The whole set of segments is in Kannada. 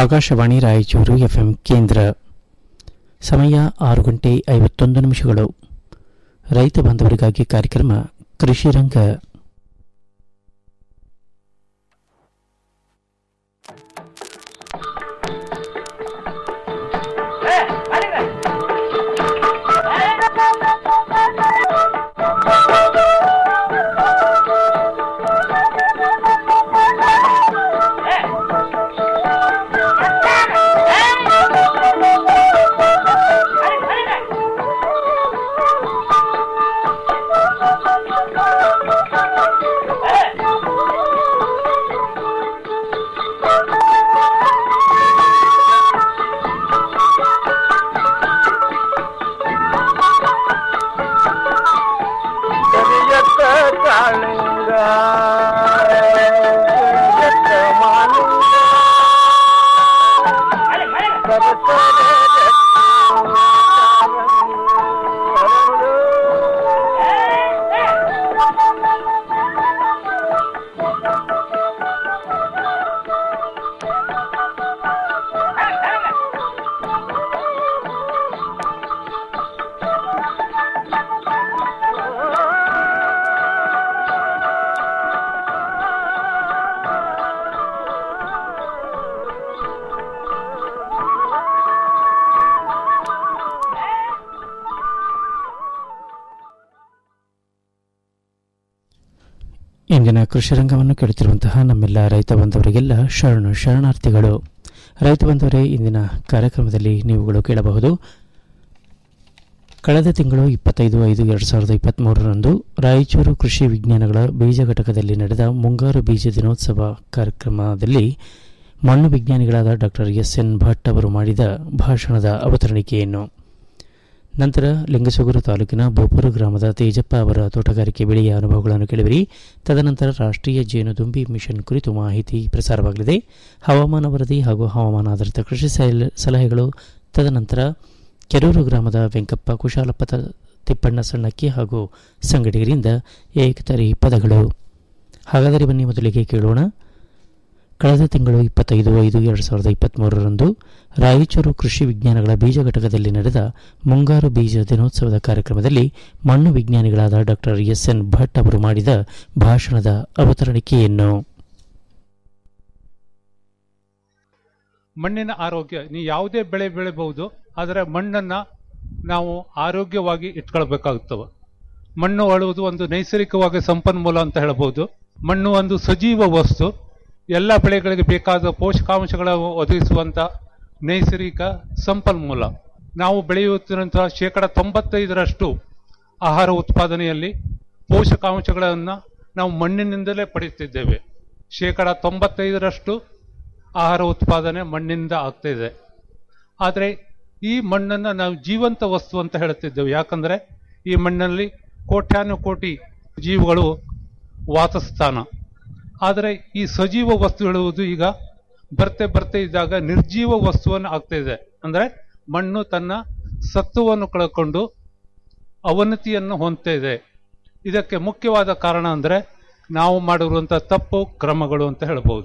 ಆಕಾಶವಾಣಿ ರಾಯಚೂರು ಎಫ್ಎಂ ಕೇಂದ್ರ ಸಮಯ ಆರು ಗಂಟೆ ಐವತ್ತೊಂದು ನಿಮಿಷಗಳು ರೈತ ಬಾಂಧವರಿಗಾಗಿ ಕಾರ್ಯಕ್ರಮ ಕೃಷಿ ರಂಗ ಕರಿಯತ್ತ ಕಾಳಿಂಗ ಕರಿಯತ್ತ ಮಾಲಿಂಗ ಕರಕರೆ ರಕ್ತ ಹರಡು. ಇಂದಿನ ಕೃಷಿ ರಂಗವನ್ನು ಕೇಳುತ್ತಿರುವಂತಹ ನಮ್ಮೆಲ್ಲ ರೈತ ಬಂಧವರಿಗೆಲ್ಲ ಶರಣು ಶರಣಾರ್ಥಿಗಳು ರೈತ ಬಂಧವರೇ ಇಂದಿನ ಕಾರ್ಯಕ್ರಮದಲ್ಲಿ ನೀವುಗಳು ಕೇಳಬಹುದು ಕಳೆದ ತಿಂಗಳು ಇಪ್ಪತ್ತೈದು ಐದು ಎರಡು ಸಾವಿರದ ಇಪ್ಪತ್ತ್ಮೂರರಂದು ರಾಯಚೂರು ಕೃಷಿ ವಿಜ್ಞಾನಗಳ ಬೀಜ ಘಟಕದಲ್ಲಿ ನಡೆದ ಮುಂಗಾರು ಬೀಜ ದಿನೋತ್ಸವ ಕಾರ್ಯಕ್ರಮದಲ್ಲಿ ಮಣ್ಣು ವಿಜ್ಞಾನಿಗಳಾದ ಡಾಕ್ಟರ್ ಎಸ್ ಎನ್ ಭಟ್ ಅವರು ಮಾಡಿದ ಭಾಷಣದ ಅವತರಣಿಕೆಯನ್ನು ನಂತರ ಲಿಂಗಸೂಗೂರು ತಾಲೂಕಿನ ಬೋಪೂರು ಗ್ರಾಮದ ತೇಜಪ್ಪ ಅವರ ತೋಟಗಾರಿಕೆ ಬೆಳೆಯ ಅನುಭವಗಳನ್ನು ಕೇಳಿವಿರಿ ತದನಂತರ ರಾಷ್ಟ್ರೀಯ ಜೇನುದುಂಬಿ ಮಿಷನ್ ಕುರಿತು ಮಾಹಿತಿ ಪ್ರಸಾರವಾಗಲಿದೆ ಹವಾಮಾನ ವರದಿ ಹಾಗೂ ಹವಾಮಾನ ಆಧಾರಿತ ಕೃಷಿ ಸಲ- ಸಲಹೆಗಳು ತದನಂತರ ಕೆರೂರು ಗ್ರಾಮದ ವೆಂಕಪ್ಪ ಕುಶಾಲಪ್ಪ ತ- ತಿಪ್ಪಣ್ಣ ಸಣ್ಣಕ್ಕಿ ಹಾಗೂ ಸಂಗಡಿಗರಿಂದ ಏಕತರಿ ಪದಗಳು ಹಾಗಾದರೆ ಬನ್ನಿ ಮೊದಲಿಗೆ ಕೇಳೋಣ ಕಳೆದ ತಿಂಗಳು ಇಪ್ಪತ್ತೈದು ಐದು ಎರಡು ಸಾವಿರದ ಇಪ್ಪತ್ತ್ಮೂರರಂದು ರಾಯಚೂರು ಕೃಷಿ ವಿಜ್ಞಾನಗಳ ಬೀಜ ಘಟಕದಲ್ಲಿ ನಡೆದ ಮುಂಗಾರು ಬೀಜ ದಿನೋತ್ಸವದ ಕಾರ್ಯಕ್ರಮದಲ್ಲಿ ಮಣ್ಣು ವಿಜ್ಞಾನಿಗಳಾದ ಡಾಕ್ಟರ್ ಎಸ್ ಎನ್ ಭಟ್ ಅವರು ಮಾಡಿದ ಭಾಷಣದ ಅವತರಣಿಕೆಯನ್ನು ಮಣ್ಣಿನ ಆರೋಗ್ಯ ನೀವು ಯಾವುದೇ ಬೆಳೆ ಬೆಳಿಬಹುದು ಆದರೆ ಮಣ್ಣನ್ನು ನಾವು ಆರೋಗ್ಯವಾಗಿ ಇಟ್ಕೊಳ್ಬೇಕಾಗುತ್ತವೆ ಮಣ್ಣು ಅಳುವುದು ಒಂದು ನೈಸರ್ಗಿಕವಾಗಿ ಸಂಪನ್ಮೂಲ ಅಂತ ಹೇಳ್ಬೋದು ಮಣ್ಣು ಒಂದು ಸಜೀವ ವಸ್ತು ಎಲ್ಲ ಬೆಳೆಗಳಿಗೆ ಬೇಕಾದ ಪೋಷಕಾಂಶಗಳ ಒದಗಿಸುವಂಥ ನೈಸರ್ಗಿಕ ಸಂಪನ್ಮೂಲ ನಾವು ಬೆಳೆಯುತ್ತಿರುವಂತಹ ಶೇಕಡ ತೊಂಬತ್ತೈದರಷ್ಟು ಆಹಾರ ಉತ್ಪಾದನೆಯಲ್ಲಿ ಪೋಷಕಾಂಶಗಳನ್ನು ನಾವು ಮಣ್ಣಿನಿಂದಲೇ ಪಡೆಯುತ್ತಿದ್ದೇವೆ ಶೇಕಡ ತೊಂಬತ್ತೈದರಷ್ಟು ಆಹಾರ ಉತ್ಪಾದನೆ ಮಣ್ಣಿಂದ ಆಗ್ತಿದೆ ಆದರೆ ಈ ಮಣ್ಣನ್ನು ನಾವು ಜೀವಂತ ವಸ್ತು ಅಂತ ಹೇಳುತ್ತಿದ್ದೇವೆ ಯಾಕಂದರೆ ಈ ಮಣ್ಣಲ್ಲಿ ಕೋಟ್ಯಾನು ಕೋಟಿ ಜೀವಿಗಳು ವಾಸಸ್ಥಾನ ಆದರೆ ಈ ಸಜೀವ ವಸ್ತು ಹೇಳುವುದು ಈಗ ಬರ್ತೆ ಬರ್ತೆ ಇದ್ದಾಗ ನಿರ್ಜೀವ ವಸ್ತುವನ್ನು ಆಗ್ತಿದೆ ಅಂದರೆ ಮಣ್ಣು ತನ್ನ ಸತ್ವವನ್ನು ಕಳ್ಕೊಂಡು ಅವನತಿಯನ್ನು ಹೊಂದ್ತಾ ಇದೆ ಇದಕ್ಕೆ ಮುಖ್ಯವಾದ ಕಾರಣ ಅಂದರೆ ನಾವು ಮಾಡಿರುವಂಥ ತಪ್ಪು ಕ್ರಮಗಳು ಅಂತ ಹೇಳ್ಬೋದು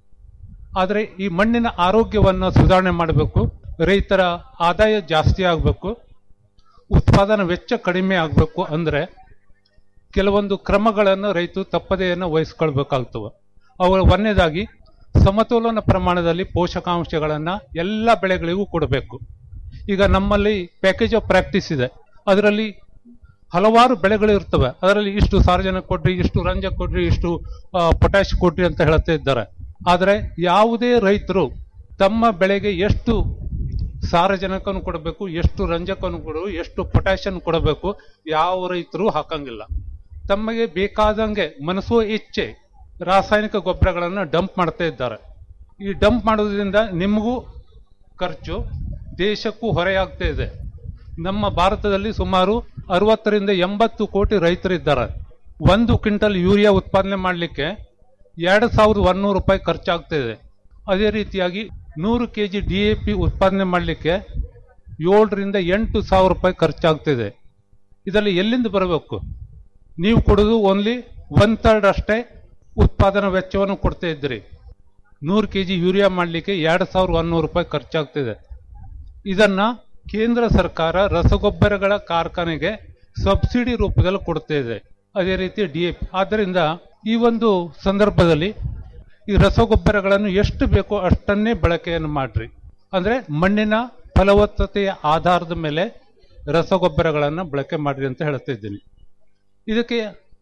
ಆದರೆ ಈ ಮಣ್ಣಿನ ಆರೋಗ್ಯವನ್ನು ಸುಧಾರಣೆ ಮಾಡಬೇಕು ರೈತರ ಆದಾಯ ಜಾಸ್ತಿ ಆಗಬೇಕು ಉತ್ಪಾದನಾ ವೆಚ್ಚ ಕಡಿಮೆ ಆಗಬೇಕು ಅಂದರೆ ಕೆಲವೊಂದು ಕ್ರಮಗಳನ್ನು ರೈತರು ತಪ್ಪದೆಯನ್ನು ವಹಿಸ್ಕೊಳ್ಬೇಕಾಗ್ತವೆ ಅವುಗಳ ಒಂದನೇದಾಗಿ ಸಮತೋಲನ ಪ್ರಮಾಣದಲ್ಲಿ ಪೋಷಕಾಂಶಗಳನ್ನು ಎಲ್ಲ ಬೆಳೆಗಳಿಗೂ ಕೊಡಬೇಕು ಈಗ ನಮ್ಮಲ್ಲಿ ಪ್ಯಾಕೇಜ್ ಆಫ್ ಪ್ರಾಕ್ಟೀಸ್ ಇದೆ ಅದರಲ್ಲಿ ಹಲವಾರು ಬೆಳೆಗಳು ಇರ್ತವೆ ಅದರಲ್ಲಿ ಇಷ್ಟು ಸಾರಜನಕ ಕೊಡ್ರಿ ಇಷ್ಟು ರಂಜಕ ಕೊಡ್ರಿ ಇಷ್ಟು ಪೊಟ್ಯಾಶ್ ಕೊಡ್ರಿ ಅಂತ ಹೇಳ್ತಾ ಇದ್ದಾರೆ ಆದರೆ ಯಾವುದೇ ರೈತರು ತಮ್ಮ ಬೆಳೆಗೆ ಎಷ್ಟು ಸಾರಜನಕವನ್ನು ಕೊಡಬೇಕು ಎಷ್ಟು ರಂಜಕವನ್ನು ಕೊಡಬೇಕು ಎಷ್ಟು ಪೊಟ್ಯಾಷಿಯನ್ ಕೊಡಬೇಕು ಯಾವ ರೈತರು ಹಾಕಂಗಿಲ್ಲ ತಮಗೆ ಬೇಕಾದಂಗೆ ಮನಸ್ಸೋ ಇಚ್ಛೆ ರಾಸಾಯನಿಕ ಗೊಬ್ಬರಗಳನ್ನು ಡಂಪ್ ಮಾಡ್ತಾ ಇದ್ದಾರೆ ಈ ಡಂಪ್ ಮಾಡೋದ್ರಿಂದ ನಿಮಗೂ ಖರ್ಚು ದೇಶಕ್ಕೂ ಹೊರೆಯಾಗ್ತಾ ಇದೆ ನಮ್ಮ ಭಾರತದಲ್ಲಿ ಸುಮಾರು ಅರವತ್ತರಿಂದ ಎಂಬತ್ತು ಕೋಟಿ ರೈತರಿದ್ದಾರೆ ಒಂದು ಕ್ವಿಂಟಲ್ ಯೂರಿಯಾ ಉತ್ಪಾದನೆ ಮಾಡಲಿಕ್ಕೆ ಎರಡು ಸಾವಿರದ ಒಂದೂರು ರೂಪಾಯಿ ಖರ್ಚಾಗ್ತಾ ಇದೆ ಅದೇ ರೀತಿಯಾಗಿ ನೂರು K G D A P ಉತ್ಪಾದನೆ ಮಾಡಲಿಕ್ಕೆ ಏಳರಿಂದ ಎಂಟು ಸಾವಿರ ರೂಪಾಯಿ ಖರ್ಚಾಗ್ತಿದೆ ಇದರಲ್ಲಿ ಎಲ್ಲಿಂದ ಬರಬೇಕು ನೀವು ಕೊಡೋದು ಓನ್ಲಿ ಒನ್ ಥರ್ಡ್ ಅಷ್ಟೇ ಉತ್ಪಾದನಾ ವೆಚ್ಚವನ್ನು ಕೊಡ್ತಾ ಇದ್ದೀರಿ ನೂರು ಕೆ ಜಿ ಯೂರಿಯಾ ಮಾಡಲಿಕ್ಕೆ ಎರಡು ಸಾವಿರದ ಒಂದೂರು ರೂಪಾಯಿ ಖರ್ಚಾಗ್ತಿದೆ ಇದನ್ನ ಕೇಂದ್ರ ಸರ್ಕಾರ ರಸಗೊಬ್ಬರಗಳ ಕಾರ್ಖಾನೆಗೆ ಸಬ್ಸಿಡಿ ರೂಪದಲ್ಲಿ ಕೊಡ್ತಾ ಇದೆ ಅದೇ ರೀತಿ ಡಿ ಎ ಆದ್ದರಿಂದ ಈ ಒಂದು ಸಂದರ್ಭದಲ್ಲಿ ಈ ರಸಗೊಬ್ಬರಗಳನ್ನು ಎಷ್ಟು ಬೇಕೋ ಅಷ್ಟನ್ನೇ ಬಳಕೆಯನ್ನು ಮಾಡ್ರಿ ಅಂದ್ರೆ ಮಣ್ಣಿನ ಫಲವತ್ತತೆಯ ಆಧಾರದ ಮೇಲೆ ರಸಗೊಬ್ಬರಗಳನ್ನು ಬಳಕೆ ಮಾಡ್ರಿ ಅಂತ ಹೇಳ್ತಾ ಇದ್ದೀನಿ ಇದಕ್ಕೆ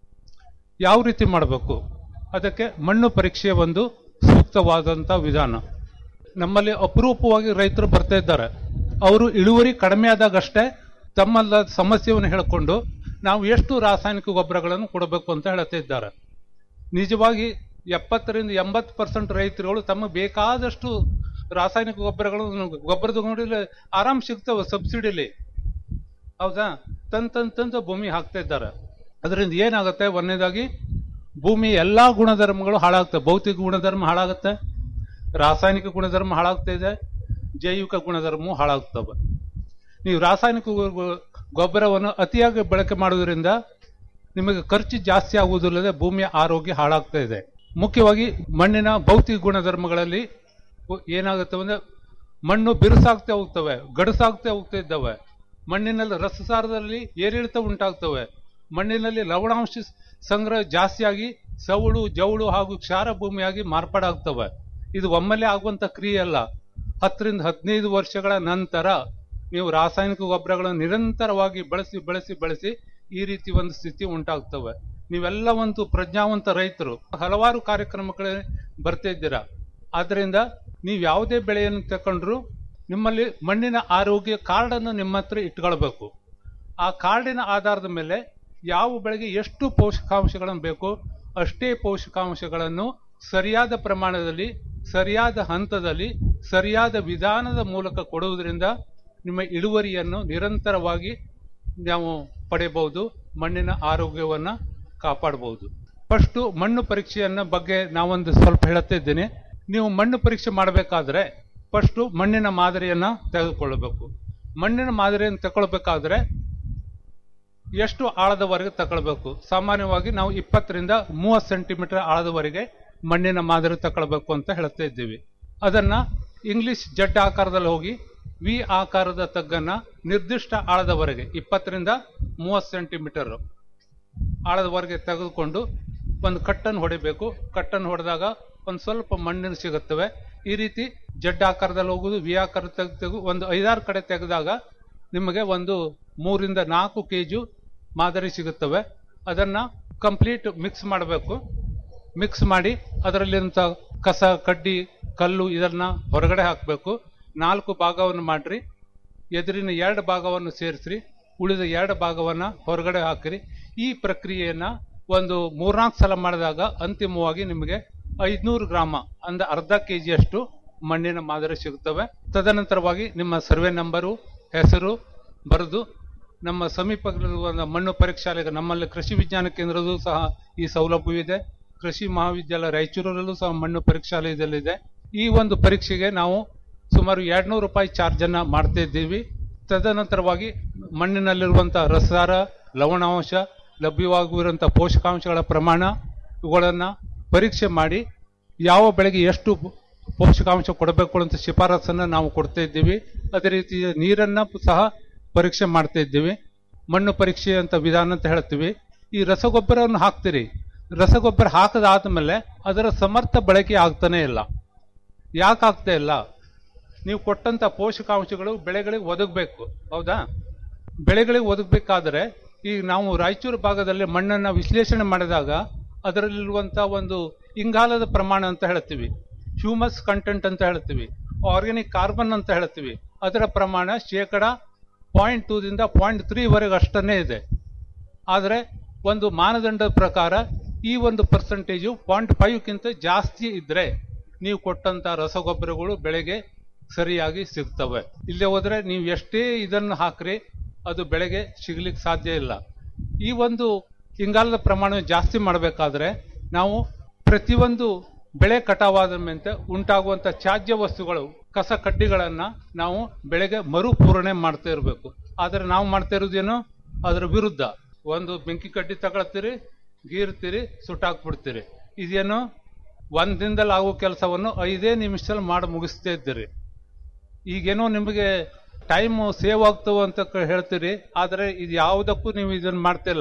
ಯಾವ ರೀತಿ ಮಾಡಬೇಕು ಅದಕ್ಕೆ ಮಣ್ಣು ಪರೀಕ್ಷೆಯ ಒಂದು ಸೂಕ್ತವಾದಂಥ ವಿಧಾನ ನಮ್ಮಲ್ಲಿ ಅಪರೂಪವಾಗಿ ರೈತರು ಬರ್ತಾ ಇದ್ದಾರೆ ಅವರು ಇಳುವರಿ ಕಡಿಮೆ ಆದಾಗಷ್ಟೇ ತಮ್ಮಲ್ಲ ಸಮಸ್ಯೆಯನ್ನು ಹೇಳಿಕೊಂಡು ನಾವು ಎಷ್ಟು ರಾಸಾಯನಿಕ ಗೊಬ್ಬರಗಳನ್ನು ಕೊಡಬೇಕು ಅಂತ ಹೇಳ್ತಾ ಇದ್ದಾರೆ ನಿಜವಾಗಿ ಎಪ್ಪತ್ತರಿಂದ ಎಂಬತ್ತು ಪರ್ಸೆಂಟ್ ರೈತರುಗಳು ತಮ್ಮ ಬೇಕಾದಷ್ಟು ರಾಸಾಯನಿಕ ಗೊಬ್ಬರಗಳು ಗೊಬ್ಬರದ ಅಂಗಡಿಯಲ್ಲಿ ಆರಾಮ್ ಸಿಗ್ತವೆ ಸಬ್ಸಿಡಿಲಿ ಹೌದಾ ತಂದ್ ತಂದ್ ತಂದು ಭೂಮಿ ಹಾಕ್ತಾ ಇದ್ದಾರೆ ಅದರಿಂದ ಏನಾಗುತ್ತೆ ಒಂದನೇದಾಗಿ ಭೂಮಿ ಎಲ್ಲಾ ಗುಣಧರ್ಮಗಳು ಹಾಳಾಗ್ತವೆ ಭೌತಿಕ ಗುಣಧರ್ಮ ಹಾಳಾಗುತ್ತೆ ರಾಸಾಯನಿಕ ಗುಣಧರ್ಮ ಹಾಳಾಗ್ತಾ ಇದೆ ಜೈವಿಕ ಗುಣಧರ್ಮವು ಹಾಳಾಗ್ತವೆ ನೀವು ರಾಸಾಯನಿಕ ಗೊ- ಗೊ- ಗೊಬ್ಬರವನ್ನು ಅತಿಯಾಗಿ ಬಳಕೆ ಮಾಡುವುದರಿಂದ ನಿಮಗೆ ಖರ್ಚು ಜಾಸ್ತಿ ಆಗುವುದಿಲ್ಲದೆ ಭೂಮಿಯ ಆರೋಗ್ಯ ಹಾಳಾಗ್ತಾ ಇದೆ ಮುಖ್ಯವಾಗಿ ಮಣ್ಣಿನ ಭೌತಿಕ ಗುಣಧರ್ಮಗಳಲ್ಲಿ ಉ- ಏನಾಗುತ್ತೆ ಅಂದ್ರೆ ಮಣ್ಣು ಬಿರುಸಾಗ್ತಾ ಹೋಗ್ತವೆ ಗಡಸಾಗ್ತಾ ಹೋಗ್ತಾ ಇದ್ದಾವೆ ಮಣ್ಣಿನಲ್ಲಿ ರಸಸಾರದಲ್ಲಿ ಏರಿಳಿತ ಉಂಟಾಗ್ತವೆ ಮಣ್ಣಿನಲ್ಲಿ ಲವಣಾಂಶ ಸ್- ಸಂಗ್ರಹ ಜಾಸ್ತಿಯಾಗಿ ಸವಳು ಜವಳು ಹಾಗೂ ಕ್ಷಾರ ಭೂಮಿಯಾಗಿ ಮಾರ್ಪಾಡಾಗ್ತವೆ ಇದು ಒಮ್ಮೆಲೆ ಆಗುವಂತ ಕ್ರಿಯೆ ಅಲ್ಲ ಹತ್ತರಿಂದ ಹದಿನೈದು ವರ್ಷಗಳ ನಂತರ ನೀವು ರಾಸಾಯನಿಕ ಗೊಬ್ಬರಗಳನ್ನು ನಿರಂತರವಾಗಿ ಬಳಸಿ ಬಳಸಿ ಬಳಸಿ ಈ ರೀತಿ ಒಂದು ಸ್ಥಿತಿ ಉಂಟಾಗ್ತವೆ ನೀವೆಲ್ಲ ಒಂದು ಪ್ರಜ್ಞಾವಂತ ರೈತರು ಹಲವಾರು ಕಾರ್ಯಕ್ರಮಗಳ ಬರ್ತಾ ಇದ್ದೀರಾ ಆದ್ರಿಂದ ನೀವು ಯಾವುದೇ ಬೆಳೆಯನ್ನು ತಕೊಂಡ್ರು ನಿಮ್ಮಲ್ಲಿ ಮಣ್ಣಿನ ಆರೋಗ್ಯ ಕಾರ್ಡನ್ನು ನಿಮ್ಮ ಹತ್ರ ಇಟ್ಕೊಳ್ಬೇಕು ಆ ಕಾರ್ಡಿನ ಆಧಾರದ ಮೇಲೆ ಯಾವ ಬೆಳೆಗೆ ಎಷ್ಟು ಪೋಷಕಾಂಶಗಳನ್ನು ಬೇಕು ಅಷ್ಟೇ ಪೋಷಕಾಂಶಗಳನ್ನು ಸರಿಯಾದ ಪ್ರಮಾಣದಲ್ಲಿ ಸರಿಯಾದ ಹಂತದಲ್ಲಿ ಸರಿಯಾದ ವಿಧಾನದ ಮೂಲಕ ಕೊಡುವುದರಿಂದ ನಿಮ್ಮ ಇಳುವರಿಯನ್ನು ನಿರಂತರವಾಗಿ ನಾವು ಪಡೆಯಬಹುದು ಮಣ್ಣಿನ ಆರೋಗ್ಯವನ್ನ ಕಾಪಾಡಬಹುದು ಫಸ್ಟು ಮಣ್ಣು ಪರೀಕ್ಷೆಯನ್ನ ಬಗ್ಗೆ ನಾವೊಂದು ಸ್ವಲ್ಪ ಹೇಳುತ್ತಾ ಇದ್ದೇನೆ ನೀವು ಮಣ್ಣು ಪರೀಕ್ಷೆ ಮಾಡಬೇಕಾದ್ರೆ ಫಸ್ಟು ಮಣ್ಣಿನ ಮಾದರಿಯನ್ನ ತೆಗೆದುಕೊಳ್ಳಬೇಕು ಮಣ್ಣಿನ ಮಾದರಿಯನ್ನು ತಗೊಳ್ಬೇಕಾದ್ರೆ ಎಷ್ಟು ಆಳದವರೆಗೆ ತಗೊಳ್ಬೇಕು ಸಾಮಾನ್ಯವಾಗಿ ನಾವು ಇಪ್ಪತ್ತರಿಂದ ಮೂವತ್ತು ಸೆಂಟಿಮೀಟರ್ ಆಳದವರೆಗೆ ಮಣ್ಣಿನ ಮಾದರಿ ತಗೊಳ್ಬೇಕು ಅಂತ ಹೇಳ್ತಾ ಇದ್ದೀವಿ ಅದನ್ನ ಇಂಗ್ಲಿಷ್ ಜಡ್ ಆಕಾರದಲ್ಲಿ ಹೋಗಿ ವಿ ಆಕಾರದ ತಗ್ಗನ್ನ ನಿರ್ದಿಷ್ಟ ಆಳದವರೆಗೆ ಇಪ್ಪತ್ತರಿಂದ ಮೂವತ್ತು ಸೆಂಟಿಮೀಟರ್ ಆಳದವರೆಗೆ ತೆಗೆದುಕೊಂಡು ಒಂದು ಕಟ್ಟನ್ನು ಹೊಡಿಬೇಕು ಕಟ್ಟನ್ನು ಹೊಡೆದಾಗ ಒಂದು ಸ್ವಲ್ಪ ಮಣ್ಣಿನ ಸಿಗುತ್ತವೆ ಈ ರೀತಿ ಜಡ್ ಆಕಾರದಲ್ಲಿ ಹೋಗುದು ವಿ ಆಕಾರ ತೆಗೆದು ತೆಗೆದು ಒಂದು ಐದಾರು ಕಡೆ ತೆಗೆದಾಗ ನಿಮಗೆ ಒಂದು ಮೂರಿಂದ ನಾಲ್ಕು ಕೆಜು ಮಾದರಿ ಸಿಗುತ್ತವೆ ಅದನ್ನ ಕಂಪ್ಲೀಟ್ ಮಿಕ್ಸ್ ಮಾಡಬೇಕು ಮಿಕ್ಸ್ ಮಾಡಿ ಅದರಲ್ಲಿರುವಂಥ ಕಸ ಕಡ್ಡಿ ಕಲ್ಲು ಇದನ್ನ ಹೊರಗಡೆ ಹಾಕಬೇಕು ನಾಲ್ಕು ಭಾಗವನ್ನು ಮಾಡ್ರಿ ಎದುರಿನ ಎರಡು ಭಾಗವನ್ನು ಸೇರಿಸ್ರಿ ಉಳಿದ ಎರಡು ಭಾಗವನ್ನ ಹೊರಗಡೆ ಹಾಕಿರಿ ಈ ಪ್ರಕ್ರಿಯೆಯನ್ನ ಒಂದು ಮೂರ್ನಾಲ್ಕು ಸಲ ಮಾಡಿದಾಗ ಅಂತಿಮವಾಗಿ ನಿಮಗೆ ಐದ್ನೂರು ಗ್ರಾಮ ಅಂದ್ರೆ ಅರ್ಧ ಕೆಜಿಯಷ್ಟು ಮಣ್ಣಿನ ಮಾದರಿ ಸಿಗುತ್ತವೆ ತದನಂತರವಾಗಿ ನಿಮ್ಮ ಸರ್ವೆ ನಂಬರು ಹೆಸರು ಬರೆದು ನಮ್ಮ ಸಮೀಪದಲ್ಲಿರುವ ಮಣ್ಣು ಪರೀಕ್ಷಾಲಯ ನಮ್ಮಲ್ಲಿ ಕೃಷಿ ವಿಜ್ಞಾನ ಕೇಂದ್ರದಲ್ಲೂ ಸಹ ಈ ಸೌಲಭ್ಯವಿದೆ ಕೃಷಿ ಮಹಾವಿದ್ಯಾಲಯ ರಾಯಚೂರಲ್ಲೂ ಸಹ ಮಣ್ಣು ಪರೀಕ್ಷಾಲಯದಲ್ಲಿದೆ ಈ ಒಂದು ಪರೀಕ್ಷೆಗೆ ನಾವು ಸುಮಾರು ಎರಡ್ನೂರು ರೂಪಾಯಿ ಚಾರ್ಜ್ ಅನ್ನ ಮಾಡ್ತಾ ಇದ್ದೀವಿ ತದನಂತರವಾಗಿ ಮಣ್ಣಿನಲ್ಲಿರುವಂತಹ ರಸಸಾರ ಲವಣಾಂಶ ಲಭ್ಯವಾಗುವಂತಹ ಪೋಷಕಾಂಶಗಳ ಪ್ರಮಾಣ ಇವುಗಳನ್ನ ಪರೀಕ್ಷೆ ಮಾಡಿ ಯಾವ ಬೆಳೆಗೆ ಎಷ್ಟು ಪೋಷಕಾಂಶ ಕೊಡಬೇಕು ಅಂತ ಶಿಫಾರಸನ್ನ ನಾವು ಕೊಡ್ತಾ ಇದ್ದೀವಿ ಅದೇ ರೀತಿ ನೀರನ್ನ ಸಹ ಪರೀಕ್ಷೆ ಮಾಡ್ತಾ ಇದ್ದೀವಿ ಮಣ್ಣು ಪರೀಕ್ಷೆ ಅಂತ ವಿಧಾನ ಅಂತ ಹೇಳ್ತೀವಿ ಈ ರಸಗೊಬ್ಬರವನ್ನು ಹಾಕ್ತೀರಿ ರಸಗೊಬ್ಬರ ಹಾಕದಾದ್ಮೇಲೆ ಅದರ ಸಮರ್ಥ ಬಳಕೆ ಆಗ್ತಾನೆ ಇಲ್ಲ ಯಾಕೆ ಆಗ್ತಾ ಇಲ್ಲ ನೀವು ಕೊಟ್ಟಂತ ಪೋಷಕಾಂಶಗಳು ಬೆಳೆಗಳಿಗೆ ಒದಗಬೇಕು ಹೌದಾ ಬೆಳೆಗಳಿಗೆ ಒದಗಬೇಕಾದ್ರೆ ಈಗ ನಾವು ರಾಯಚೂರು ಭಾಗದಲ್ಲಿ ಮಣ್ಣನ್ನ ವಿಶ್ಲೇಷಣೆ ಮಾಡಿದಾಗ ಅದರಲ್ಲಿರುವಂತಹ ಒಂದು ಇಂಗಾಲದ ಪ್ರಮಾಣ ಅಂತ ಹೇಳ್ತೀವಿ ಹ್ಯೂಮಸ್ ಕಂಟೆಂಟ್ ಅಂತ ಹೇಳ್ತೀವಿ ಆರ್ಗ್ಯಾನಿಕ್ ಕಾರ್ಬನ್ ಅಂತ ಹೇಳ್ತೀವಿ ಅದರ ಪ್ರಮಾಣ ಶೇಕಡ ಪಾಯಿಂಟ್ ಟೂ ದಿಂದ ಪಾಯಿಂಟ್ ತ್ರೀ ವರೆಗೆ ಅಷ್ಟನ್ನೇ ಇದೆ ಆದರೆ ಒಂದು ಮಾನದಂಡದ ಪ್ರಕಾರ ಈ ಒಂದು ಪರ್ಸೆಂಟೇಜು ಪಾಯಿಂಟ್ ಫೈವ್ಕ್ಕಿಂತ ಜಾಸ್ತಿ ಇದ್ರೆ ನೀವು ಕೊಟ್ಟಂತ ರಸಗೊಬ್ಬರಗಳು ಬೆಳೆಗೆ ಸರಿಯಾಗಿ ಸಿಗ್ತವೆ ಇಲ್ಲೇ ಹೋದ್ರೆ ನೀವು ಎಷ್ಟೇ ಇದನ್ನು ಹಾಕ್ರಿ ಅದು ಬೆಳೆಗೆ ಸಿಗ್ಲಿಕ್ಕೆ ಸಾಧ್ಯ ಇಲ್ಲ ಈ ಒಂದು ಇಂಗಾಲದ ಪ್ರಮಾಣ ಜಾಸ್ತಿ ಮಾಡಬೇಕಾದ್ರೆ ನಾವು ಪ್ರತಿಯೊಂದು ಬೆಳೆ ಕಟಾವಾದ ಮೇಲೆ ಉಂಟಾಗುವಂತ ತ್ಯಾಜ್ಯ ವಸ್ತುಗಳು ಕಸ ಕಡ್ಡಿಗಳನ್ನ ನಾವು ಬೆಳೆಗೆ ಮರುಪೂರಣೆ ಮಾಡ್ತಾ ಇರಬೇಕು ಆದ್ರೆ ನಾವು ಮಾಡ್ತಾ ಇರೋದೇನು ಅದರ ವಿರುದ್ಧ ಒಂದು ಬೆಂಕಿ ಕಡ್ಡಿ ತಗೊಳ್ತೀರಿ ಗೀರ್ತೀರಿ ಸುಟ್ಟಾಕ್ಬಿಡ್ತೀರಿ ಇದೇನು ಒಂದ್ ದಿನದಲ್ಲಿ ಆಗೋ ಕೆಲಸವನ್ನು ಐದೇ ನಿಮಿಷದಲ್ಲಿ ಮಾಡಿ ಮುಗಿಸ್ತಾ ಇದ್ದೀರಿ ಈಗೇನೋ ನಿಮಗೆ ಟೈಮ್ ಸೇವ್ ಆಗ್ತವೆ ಅಂತ ಕ- ಹೇಳ್ತೀರಿ ಆದರೆ ಇದು ಯಾವುದಕ್ಕೂ ನೀವು ಇದನ್ನ ಮಾಡ್ತಿಲ್ಲ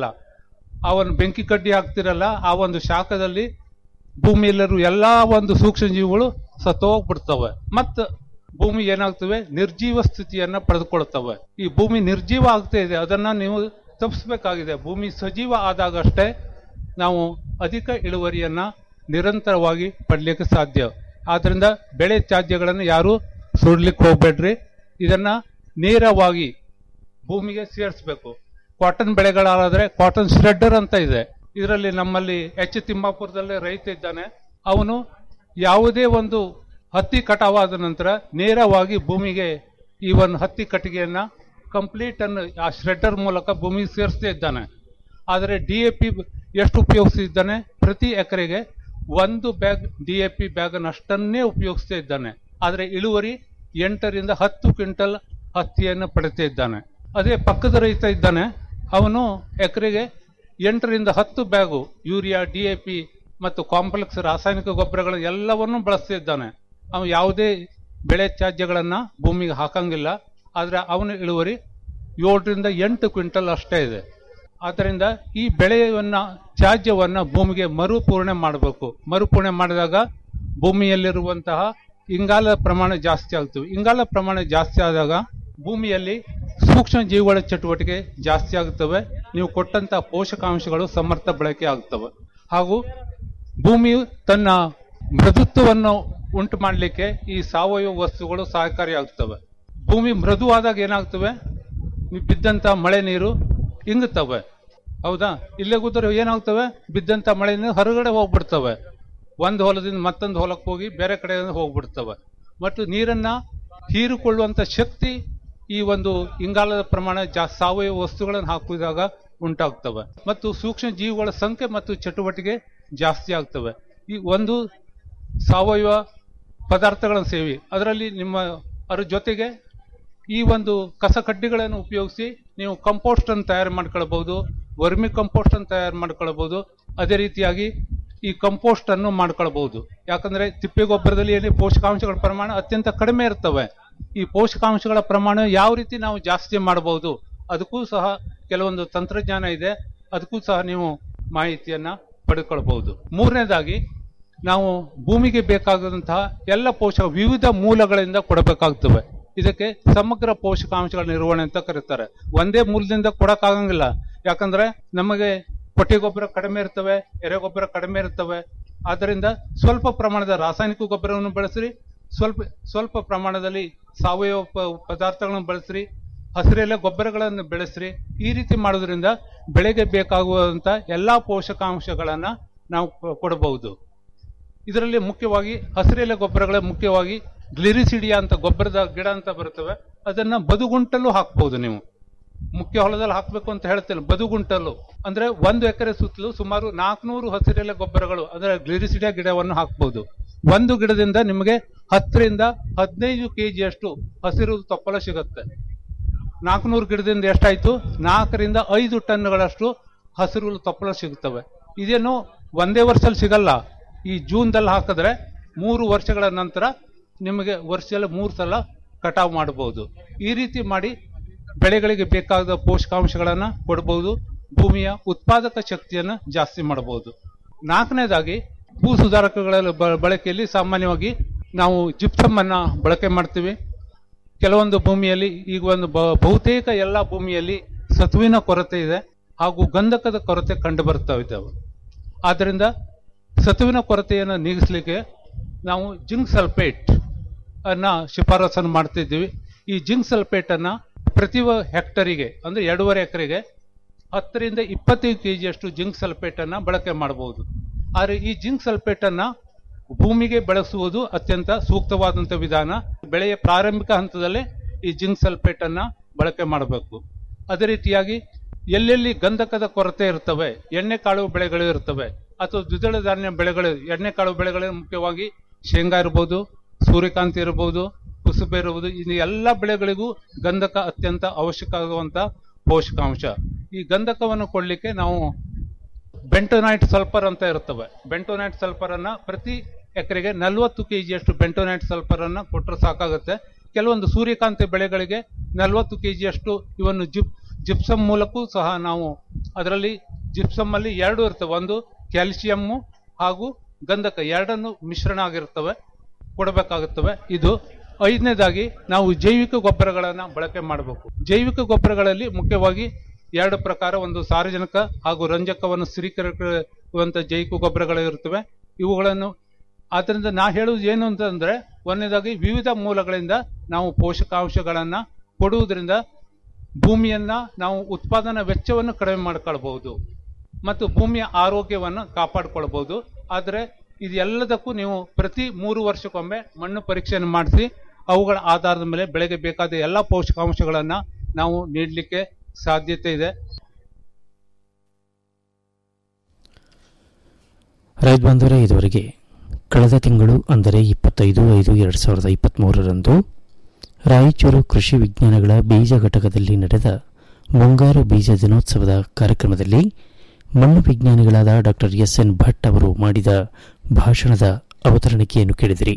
ಆ ಒಂದು ಬೆಂಕಿ ಕಡ್ಡಿ ಹಾಕ್ತಿರಲ್ಲ ಆ ಒಂದು ಶಾಖದಲ್ಲಿ ಭೂಮಿಯಲ್ಲಿರುವ ಎಲ್ಲಾ ಒಂದು ಸೂಕ್ಷ್ಮ ಜೀವಿಗಳು ಸತ್ತೋಗ್ಬಿಡ್ತವೆ ಮತ್ತ ಭೂಮಿ ಏನಾಗ್ತವೆ ನಿರ್ಜೀವ ಸ್ಥಿತಿಯನ್ನ ಪಡೆದುಕೊಳ್ತವೆ ಈ ಭೂಮಿ ನಿರ್ಜೀವ ಆಗ್ತಾ ಇದೆ ಅದನ್ನ ನೀವು ತಪ್ಪಿಸ್ಬೇಕಾಗಿದೆ ಭೂಮಿ ಸಜೀವ ಆದಾಗಷ್ಟೇ ನಾವು ಅಧಿಕ ಇಳುವರಿಯನ್ನ ನಿರಂತರವಾಗಿ ಪಡ್ಲಿಕ್ಕೆ ಸಾಧ್ಯ ಆದ್ರಿಂದ ಬೆಳೆ ತ್ಯಾಜ್ಯಗಳನ್ನು ಯಾರು ಸುಡ್ಲಿಕ್ಕೆ ಹೋಗ್ಬೇಡ್ರಿ ಇದನ್ನ ನೇರವಾಗಿ ಭೂಮಿಗೆ ಸೇರಿಸಬೇಕು ಕಾಟನ್ ಬೆಳೆಗಳಾದ್ರೆ ಕಾಟನ್ ಶ್ರೆಡ್ಡರ್ ಅಂತ ಇದೆ ಇದರಲ್ಲಿ ನಮ್ಮಲ್ಲಿ ಎಚ್ ತಿಮ್ಮಾಪುರದಲ್ಲಿ ರೈತ ಇದ್ದಾನೆ ಅವನು ಯಾವುದೇ ಒಂದು ಹತ್ತಿ ಕಟಾವಾದ ನಂತರ ನೇರವಾಗಿ ಭೂಮಿಗೆ ಈ ಒಂದು ಹತ್ತಿ ಕಟ್ಟಿಗೆಯನ್ನ ಕಂಪ್ಲೀಟ್ ಅನ್ನು ಆ ಶ್ರೆಡ್ಡರ್ ಮೂಲಕ ಭೂಮಿಗೆ ಸೇರಿಸ್ತಾ ಇದ್ದಾನೆ ಆದರೆ ಡಿ ಎ ಪಿ ಎಷ್ಟು ಉಪಯೋಗಿಸಿದ್ದಾನೆ ಪ್ರತಿ ಎಕರೆಗೆ ಒಂದು bag D A P bag ಅಷ್ಟನ್ನೇ ಉಪಯೋಗಿಸ್ತಾ ಇದ್ದಾನೆ ಆದರೆ ಇಳುವರಿ ಎಂಟರಿಂದ ಹತ್ತು ಕ್ವಿಂಟಲ್ ಹತ್ತಿಯನ್ನು ಪಡಿತಾ ಇದ್ದಾನೆ ಅದೇ ಪಕ್ಕದ ರೈತ ಇದ್ದಾನೆ ಅವನು ಎಕರೆಗೆ ಎಂಟರಿಂದ ಹತ್ತು bag urea D A P ಮತ್ತು ಕಾಂಪ್ಲೆಕ್ಸ್ ರಾಸಾಯನಿಕ ಗೊಬ್ಬರಗಳ ಎಲ್ಲವನ್ನೂ ಬಳಸ್ತಾ ಇದ್ದಾನೆ ಅವನು ಯಾವುದೇ ಬೆಳೆ ತ್ಯಾಜ್ಯಗಳನ್ನ ಭೂಮಿಗೆ ಹಾಕಂಗಿಲ್ಲ ಆದ್ರೆ ಅವನ ಇಳುವರಿ ಏಳರಿಂದ ಎಂಟು ಕ್ವಿಂಟಲ್ ಅಷ್ಟೇ ಇದೆ ಆದ್ದರಿಂದ ಈ ಬೆಳೆಯನ್ನ ತ್ಯಾಜ್ಯವನ್ನ ಭೂಮಿಗೆ ಮರುಪೂರ್ಣೆ ಮಾಡಬೇಕು ಮರುಪೂರ್ಣೆ ಮಾಡಿದಾಗ ಭೂಮಿಯಲ್ಲಿರುವಂತಹ ಇಂಗಾಲ ಪ್ರಮಾಣ ಜಾಸ್ತಿ ಆಗ್ತವೆ ಇಂಗಾಲ ಪ್ರಮಾಣ ಜಾಸ್ತಿ ಆದಾಗ ಭೂಮಿಯಲ್ಲಿ ಸೂಕ್ಷ್ಮ ಜೀವಿಗಳ ಚಟುವಟಿಕೆ ಜಾಸ್ತಿ ಆಗುತ್ತವೆ ನೀವು ಕೊಟ್ಟಂತಹ ಪೋಷಕಾಂಶಗಳು ಸಮರ್ಥ ಬಳಕೆ ಆಗುತ್ತವೆ ಹಾಗೂ ಭೂಮಿಯು ತನ್ನ ಮೃದುತ್ವವನ್ನು ಉಂಟು ಮಾಡಲಿಕ್ಕೆ ಈ ಸಾವಯವ ವಸ್ತುಗಳು ಸಹಕಾರಿಯಾಗುತ್ತವೆ ಭೂಮಿ ಮೃದುವಾದಾಗ ಏನಾಗ್ತವೆ ನೀವು ಬಿದ್ದಂತ ಮಳೆ ನೀರು ಇಂಗುತ್ತವೆ ಹೌದಾ ಇಲ್ಲೇ ಕೂತರೆ ಏನಾಗ್ತವೆ ಬಿದ್ದಂತ ಮಳೆ ನೀರು ಹೊರಗಡೆ ಹೋಗ್ಬಿಡ್ತವೆ ಒಂದು ಹೊಲದಿಂದ ಮತ್ತೊಂದು ಹೊಲಕ್ಕೆ ಹೋಗಿ ಬೇರೆ ಕಡೆ ಹೋಗ್ಬಿಡ್ತವೆ ಮತ್ತು ನೀರನ್ನ ಹೀರಿಕೊಳ್ಳುವಂತ ಶಕ್ತಿ ಈ ಒಂದು ಇಂಗಾಲದ ಪ್ರಮಾಣ ಜಾಸ್ತಿ ಸಾವಯವ ವಸ್ತುಗಳನ್ನು ಹಾಕಿದಾಗ ಉಂಟಾಗ್ತವೆ ಮತ್ತು ಸೂಕ್ಷ್ಮ ಜೀವಿಗಳ ಸಂಖ್ಯೆ ಮತ್ತು ಚಟುವಟಿಕೆ ಜಾಸ್ತಿ ಆಗ್ತವೆ ಈ ಒಂದು ಸಾವಯವ ಪದಾರ್ಥಗಳನ್ನು ಸೇವಿ ಅದರಲ್ಲಿ ನಿಮ್ಮ ಅದ್ರ ಜೊತೆಗೆ ಈ ಒಂದು ಕಸ ಕಡ್ಡಿಗಳನ್ನು ಉಪಯೋಗಿಸಿ ನೀವು ಕಂಪೋಸ್ಟ್ ಅನ್ನು ತಯಾರು ಮಾಡ್ಕೊಳ್ಬಹುದು ವರ್ಮಿ ಕಂಪೋಸ್ಟ್ ಅನ್ನು ತಯಾರು ಮಾಡ್ಕೊಳ್ಬಹುದು ಅದೇ ರೀತಿಯಾಗಿ ಈ ಕಂಪೋಸ್ಟ್ ಅನ್ನು ಮಾಡ್ಕೊಳ್ಬಹುದು ಯಾಕಂದ್ರೆ ತಿಪ್ಪೆ ಗೊಬ್ಬರದಲ್ಲಿ ಏನೇ ಪೋಷಕಾಂಶಗಳ ಪ್ರಮಾಣ ಅತ್ಯಂತ ಕಡಿಮೆ ಇರ್ತವೆ ಈ ಪೋಷಕಾಂಶಗಳ ಪ್ರಮಾಣ ಯಾವ ರೀತಿ ನಾವು ಜಾಸ್ತಿ ಮಾಡಬಹುದು ಅದಕ್ಕೂ ಸಹ ಕೆಲವೊಂದು ತಂತ್ರಜ್ಞಾನ ಇದೆ ಅದಕ್ಕೂ ಸಹ ನೀವು ಮಾಹಿತಿಯನ್ನ ಪಡೆದುಕೊಳ್ಬಹುದು ಮೂರನೇದಾಗಿ ನಾವು ಭೂಮಿಗೆ ಬೇಕಾದಂತಹ ಎಲ್ಲ ಪೋಷಕ ವಿವಿಧ ಮೂಲಗಳಿಂದ ಕೊಡಬೇಕಾಗ್ತವೆ ಇದಕ್ಕೆ ಸಮಗ್ರ ಪೋಷಕಾಂಶಗಳ ನಿರ್ವಹಣೆ ಅಂತ ಕರೀತಾರೆ ಒಂದೇ ಮೂಲದಿಂದ ಕೊಡಕ್ಕಾಗಂಗಿಲ್ಲ ಯಾಕಂದ್ರೆ ನಮಗೆ ಕೊಟ್ಟಿಗೆ ಗೊಬ್ಬರ ಕಡಿಮೆ ಇರ್ತವೆ ಎರೆಗೊಬ್ಬರ ಕಡಿಮೆ ಇರ್ತವೆ ಆದ್ದರಿಂದ ಸ್ವಲ್ಪ ಪ್ರಮಾಣದ ರಾಸಾಯನಿಕ ಗೊಬ್ಬರವನ್ನು ಬಳಸ್ರಿ ಸ್ವಲ್ಪ ಸ್ವಲ್ಪ ಪ್ರಮಾಣದಲ್ಲಿ ಸಾವಯವ ಪ- ಪದಾರ್ಥಗಳನ್ನು ಬಳಸ್ರಿ ಹಸಿರೆಲೆ ಗೊಬ್ಬರಗಳನ್ನು ಬೆಳೆಸ್ರಿ ಈ ರೀತಿ ಮಾಡೋದ್ರಿಂದ ಬೆಳೆಗೆ ಬೇಕಾಗುವಂತ ಎಲ್ಲಾ ಪೋಷಕಾಂಶಗಳನ್ನ ನಾವು ಕೊ- ಕೊಡಬಹುದು ಇದರಲ್ಲಿ ಮುಖ್ಯವಾಗಿ ಹಸಿರೆಲೆ ಗೊಬ್ಬರಗಳ ಮುಖ್ಯವಾಗಿ ಗ್ಲಿರಿಸಿಡಿಯಾ ಅಂತ ಗೊಬ್ಬರದ ಗಿಡ ಅಂತ ಬರುತ್ತವೆ ಅದನ್ನ ಬದುಗುಂಟಲ್ಲೂ ಹಾಕ್ಬಹುದು ನೀವು ಮುಖ್ಯ ಹೊಲದಲ್ಲಿ ಹಾಕ್ಬೇಕು ಅಂತ ಹೇಳ್ತಿಲ್ಲ ಬದುಗುಂಟಲು ಅಂದ್ರೆ ಒಂದು ಎಕರೆ ಸುತ್ತಲೂ ಸುಮಾರು ನಾಲ್ಕುನೂರು ಹಸಿರೆಲೆ ಗೊಬ್ಬರಗಳು ಅಂದ್ರೆ ಗ್ಲಿರಿಸಿಡಿಯಾ ಗಿಡವನ್ನು ಹಾಕ್ಬಹುದು ಒಂದು ಗಿಡದಿಂದ ನಿಮಗೆ ಹತ್ತರಿಂದ ಹದಿನೈದು ಕೆಜಿಯಷ್ಟು ಹಸಿರು ತೊಪ್ಪಲ ಸಿಗುತ್ತೆ ನಾಲ್ಕುನೂರು ಗಿಡದಿಂದ ಎಷ್ಟಾಯ್ತು ನಾಲ್ಕರಿಂದ ಐದು ಟನ್ಗಳಷ್ಟು ಹಸಿರು ತೊಪ್ಪಲ ಸಿಗುತ್ತವೆ ಇದೇನು ಒಂದೇ ವರ್ಷದಲ್ಲಿ ಸಿಗಲ್ಲ ಈ ಜೂನ್ದಲ್ಲಿ ಹಾಕಿದ್ರೆ ಮೂರು ವರ್ಷಗಳ ನಂತರ ನಿಮಗೆ ವರ್ಷದಲ್ಲಿ ಮೂರು ಸಲ ಕಟಾವು ಮಾಡಬಹುದು ಈ ರೀತಿ ಮಾಡಿ ಬೆಳೆಗಳಿಗೆ ಬೇಕಾದ ಪೋಷಕಾಂಶಗಳನ್ನ ಕೊಡಬಹುದು ಭೂಮಿಯ ಉತ್ಪಾದಕ ಶಕ್ತಿಯನ್ನ ಜಾಸ್ತಿ ಮಾಡಬಹುದು ನಾಲ್ಕನೇದಾಗಿ ಭೂ ಸುಧಾರಕಗಳ ಬ- ಬಳಕೆಯಲ್ಲಿ ಸಾಮಾನ್ಯವಾಗಿ ನಾವು ಜಿಪ್ಸಮ್ ಅನ್ನ ಬಳಕೆ ಮಾಡ್ತೀವಿ ಕೆಲವೊಂದು ಭೂಮಿಯಲ್ಲಿ ಈಗ ಒಂದು ಬ- ಬಹುತೇಕ ಎಲ್ಲ ಭೂಮಿಯಲ್ಲಿ ಸತುವಿನ ಕೊರತೆ ಇದೆ ಹಾಗೂ ಗಂಧಕದ ಕೊರತೆ ಕಂಡು ಬರ್ತಾ ಇದ್ದಾವೆ ಆದ್ದರಿಂದ ಸತುವಿನ ಕೊರತೆಯನ್ನು ನೀಗಿಸಲಿಕ್ಕೆ ನಾವು ಜಿಂಕ್ ಸಲ್ಫೇಟ್ ಅನ್ನ ಶಿಫಾರಸನ್ನು ಮಾಡ್ತಿದ್ದೀವಿ ಈ ಜಿಂಕ್ ಸಲ್ಫೇಟ್ ಅನ್ನ ಪ್ರತಿ ವ- ಹೆಕ್ಟರಿಗೆ ಅಂದ್ರೆ ಎರಡೂವರೆ ಎಕರೆಗೆ ಹತ್ತರಿಂದ ಇಪ್ಪತ್ತೈದು ಕೆಜಿಯಷ್ಟು ಜಿಂಕ್ ಸಲ್ಫೇಟ್ ಅನ್ನ ಬಳಕೆ ಮಾಡಬಹುದು ಆದರೆ ಈ ಜಿಂಕ್ ಸಲ್ಫೇಟ್ ಅನ್ನ ಭೂಮಿಗೆ ಬಳಸುವುದು ಅತ್ಯಂತ ಸೂಕ್ತವಾದಂತ ವಿಧಾನ ಬೆಳೆಯ ಪ್ರಾರಂಭಿಕ ಹಂತದಲ್ಲೇ ಈ ಜಿಂಕ್ ಸಲ್ಫೇಟ್ ಅನ್ನ ಬಳಕೆ ಮಾಡಬೇಕು ಅದೇ ರೀತಿಯಾಗಿ ಎಲ್ಲೆಲ್ಲಿ ಗಂಧಕದ ಕೊರತೆ ಇರ್ತವೆ ಎಣ್ಣೆಕಾಳು ಬೆಳೆಗಳು ಇರ್ತವೆ ಅಥವಾ ದ್ವಿದಳ ಧಾನ್ಯ ಬೆಳೆಗಳು ಎಣ್ಣೆಕಾಳು ಬೆಳೆಗಳು ಮುಖ್ಯವಾಗಿ ಶೇಂಗಾ ಇರಬಹುದು ಸೂರ್ಯಕಾಂತಿ ಇರಬಹುದು ಕುಸುಬೆ ಇರಬಹುದು ಇನ್ನು ಎಲ್ಲ ಬೆಳೆಗಳಿಗೂ ಗಂಧಕ ಅತ್ಯಂತ ಅವಶ್ಯಕ ಆಗುವಂತ ಪೋಷಕಾಂಶ ಈ ಗಂಧಕವನ್ನು ಕೊಡ್ಲಿಕ್ಕೆ ನಾವು ಬೆಂಟೋನೈಟ್ ಸಲ್ಫರ್ ಅಂತ ಇರುತ್ತವೆ ಬೆಂಟೋನೈಟ್ ಸಲ್ಫರ್ ಅನ್ನ ಪ್ರತಿ ಎಕರೆಗೆ ನಲವತ್ತು ಕೆ ಜಿಯಷ್ಟು ಬೆಂಟೋನೈಟ್ ಸಲ್ಫರ್ ಅನ್ನ ಕೊಟ್ಟರೆ ಸಾಕಾಗುತ್ತೆ ಕೆಲವೊಂದು ಸೂರ್ಯಕಾಂತಿ ಬೆಳೆಗಳಿಗೆ ನಲವತ್ತು ಕೆ ಜಿಯಷ್ಟು ಇವನ್ನು ಜಿಪ್ ಜಿಪ್ಸಮ್ ಮೂಲಕವೂ ಸಹ ನಾವು ಅದರಲ್ಲಿ ಜಿಪ್ಸಮ್ ಅಲ್ಲಿ ಎರಡು ಇರ್ತವೆ ಒಂದು ಕ್ಯಾಲ್ಸಿಯಮ್ಮು ಹಾಗೂ ಗಂಧಕ ಎರಡನ್ನು ಮಿಶ್ರಣ ಆಗಿರ್ತವೆ ಕೊಡಬೇಕಾಗುತ್ತವೆ ಇದು ಐದನೇದಾಗಿ ನಾವು ಜೈವಿಕ ಗೊಬ್ಬರಗಳನ್ನ ಬಳಕೆ ಮಾಡಬೇಕು ಜೈವಿಕ ಗೊಬ್ಬರಗಳಲ್ಲಿ ಮುಖ್ಯವಾಗಿ ಎರಡು ಪ್ರಕಾರ ಒಂದು ಸಾರಜನಕ ಹಾಗೂ ರಂಜಕವನ್ನು ಸ್ಥಿರೀಕರಿಸುವಂತ ಜೈವಿಕ ಗೊಬ್ಬರಗಳು ಇರುತ್ತವೆ ಇವುಗಳನ್ನು ಆದ್ದರಿಂದ ನಾ ಹೇಳುವುದು ಏನು ಅಂತಂದ್ರೆ ಒಂದನೇದಾಗಿ ವಿವಿಧ ಮೂಲಗಳಿಂದ ನಾವು ಪೋಷಕಾಂಶಗಳನ್ನ ಕೊಡುವುದರಿಂದ ಭೂಮಿಯನ್ನ ನಾವು ಉತ್ಪಾದನಾ ವೆಚ್ಚವನ್ನು ಕಡಿಮೆ ಮಾಡಿಕೊಳ್ಬಹುದು ಮತ್ತು ಭೂಮಿಯ ಆರೋಗ್ಯವನ್ನು ಕಾಪಾಡಿಕೊಳ್ಬಹುದು ಆದರೆ ಇದೆಲ್ಲದಕ್ಕೂ ನೀವು ಪ್ರತಿ ಮೂರು ವರ್ಷಕ್ಕೊಮ್ಮೆ ಮಣ್ಣು ಪರೀಕ್ಷೆಯನ್ನು ಮಾಡಿಸಿ ಅವುಗಳ ಆಧಾರದ ಮೇಲೆ ಬೆಳೆಗೆ ಬೇಕಾದ ಎಲ್ಲ ಪೋಷಕಾಂಶಗಳನ್ನ ನಾವು ನೀಡಲಿಕ್ಕೆ ಸಾಧ್ಯತೆ ಇದೆ ರೈತ ಬಾಂಧವರೇ ಇದುವರೆಗೆ ಕಳೆದ ತಿಂಗಳು ಅಂದರೆ ಇಪ್ಪತ್ತೈದು ಐದು ಎರಡು ಸಾವಿರದ ಇಪ್ಪತ್ತ್ಮೂರರಂದು ರಾಯಚೂರು ಕೃಷಿ ವಿಜ್ಞಾನಗಳ ಬೀಜ ಘಟಕದಲ್ಲಿ ನಡೆದ ಮುಂಗಾರು ಬೀಜ ದಿನೋತ್ಸವದ ಕಾರ್ಯಕ್ರಮದಲ್ಲಿ ಮಣ್ಣು ವಿಜ್ಞಾನಿಗಳಾದ ಡಾಕ್ಟರ್ ಎಸ್ ಎನ್ ಭಟ್ ಅವರು ಮಾಡಿದ ಭಾಷಣದ ಅವತರಣಿಕೆಯನ್ನು ಕೇಳಿದಿರಿ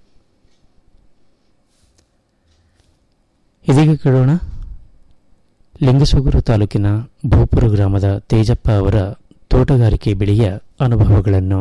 ಇದೀಗ ಕೇಳೋಣ ಲಿಂಗಸೂಗೂರು ತಾಲೂಕಿನ ಭೂಪುರ ಗ್ರಾಮದ ತೇಜಪ್ಪ ಅವರ ತೋಟಗಾರಿಕೆ ಬೆಳೆಯ ಅನುಭವಗಳನ್ನು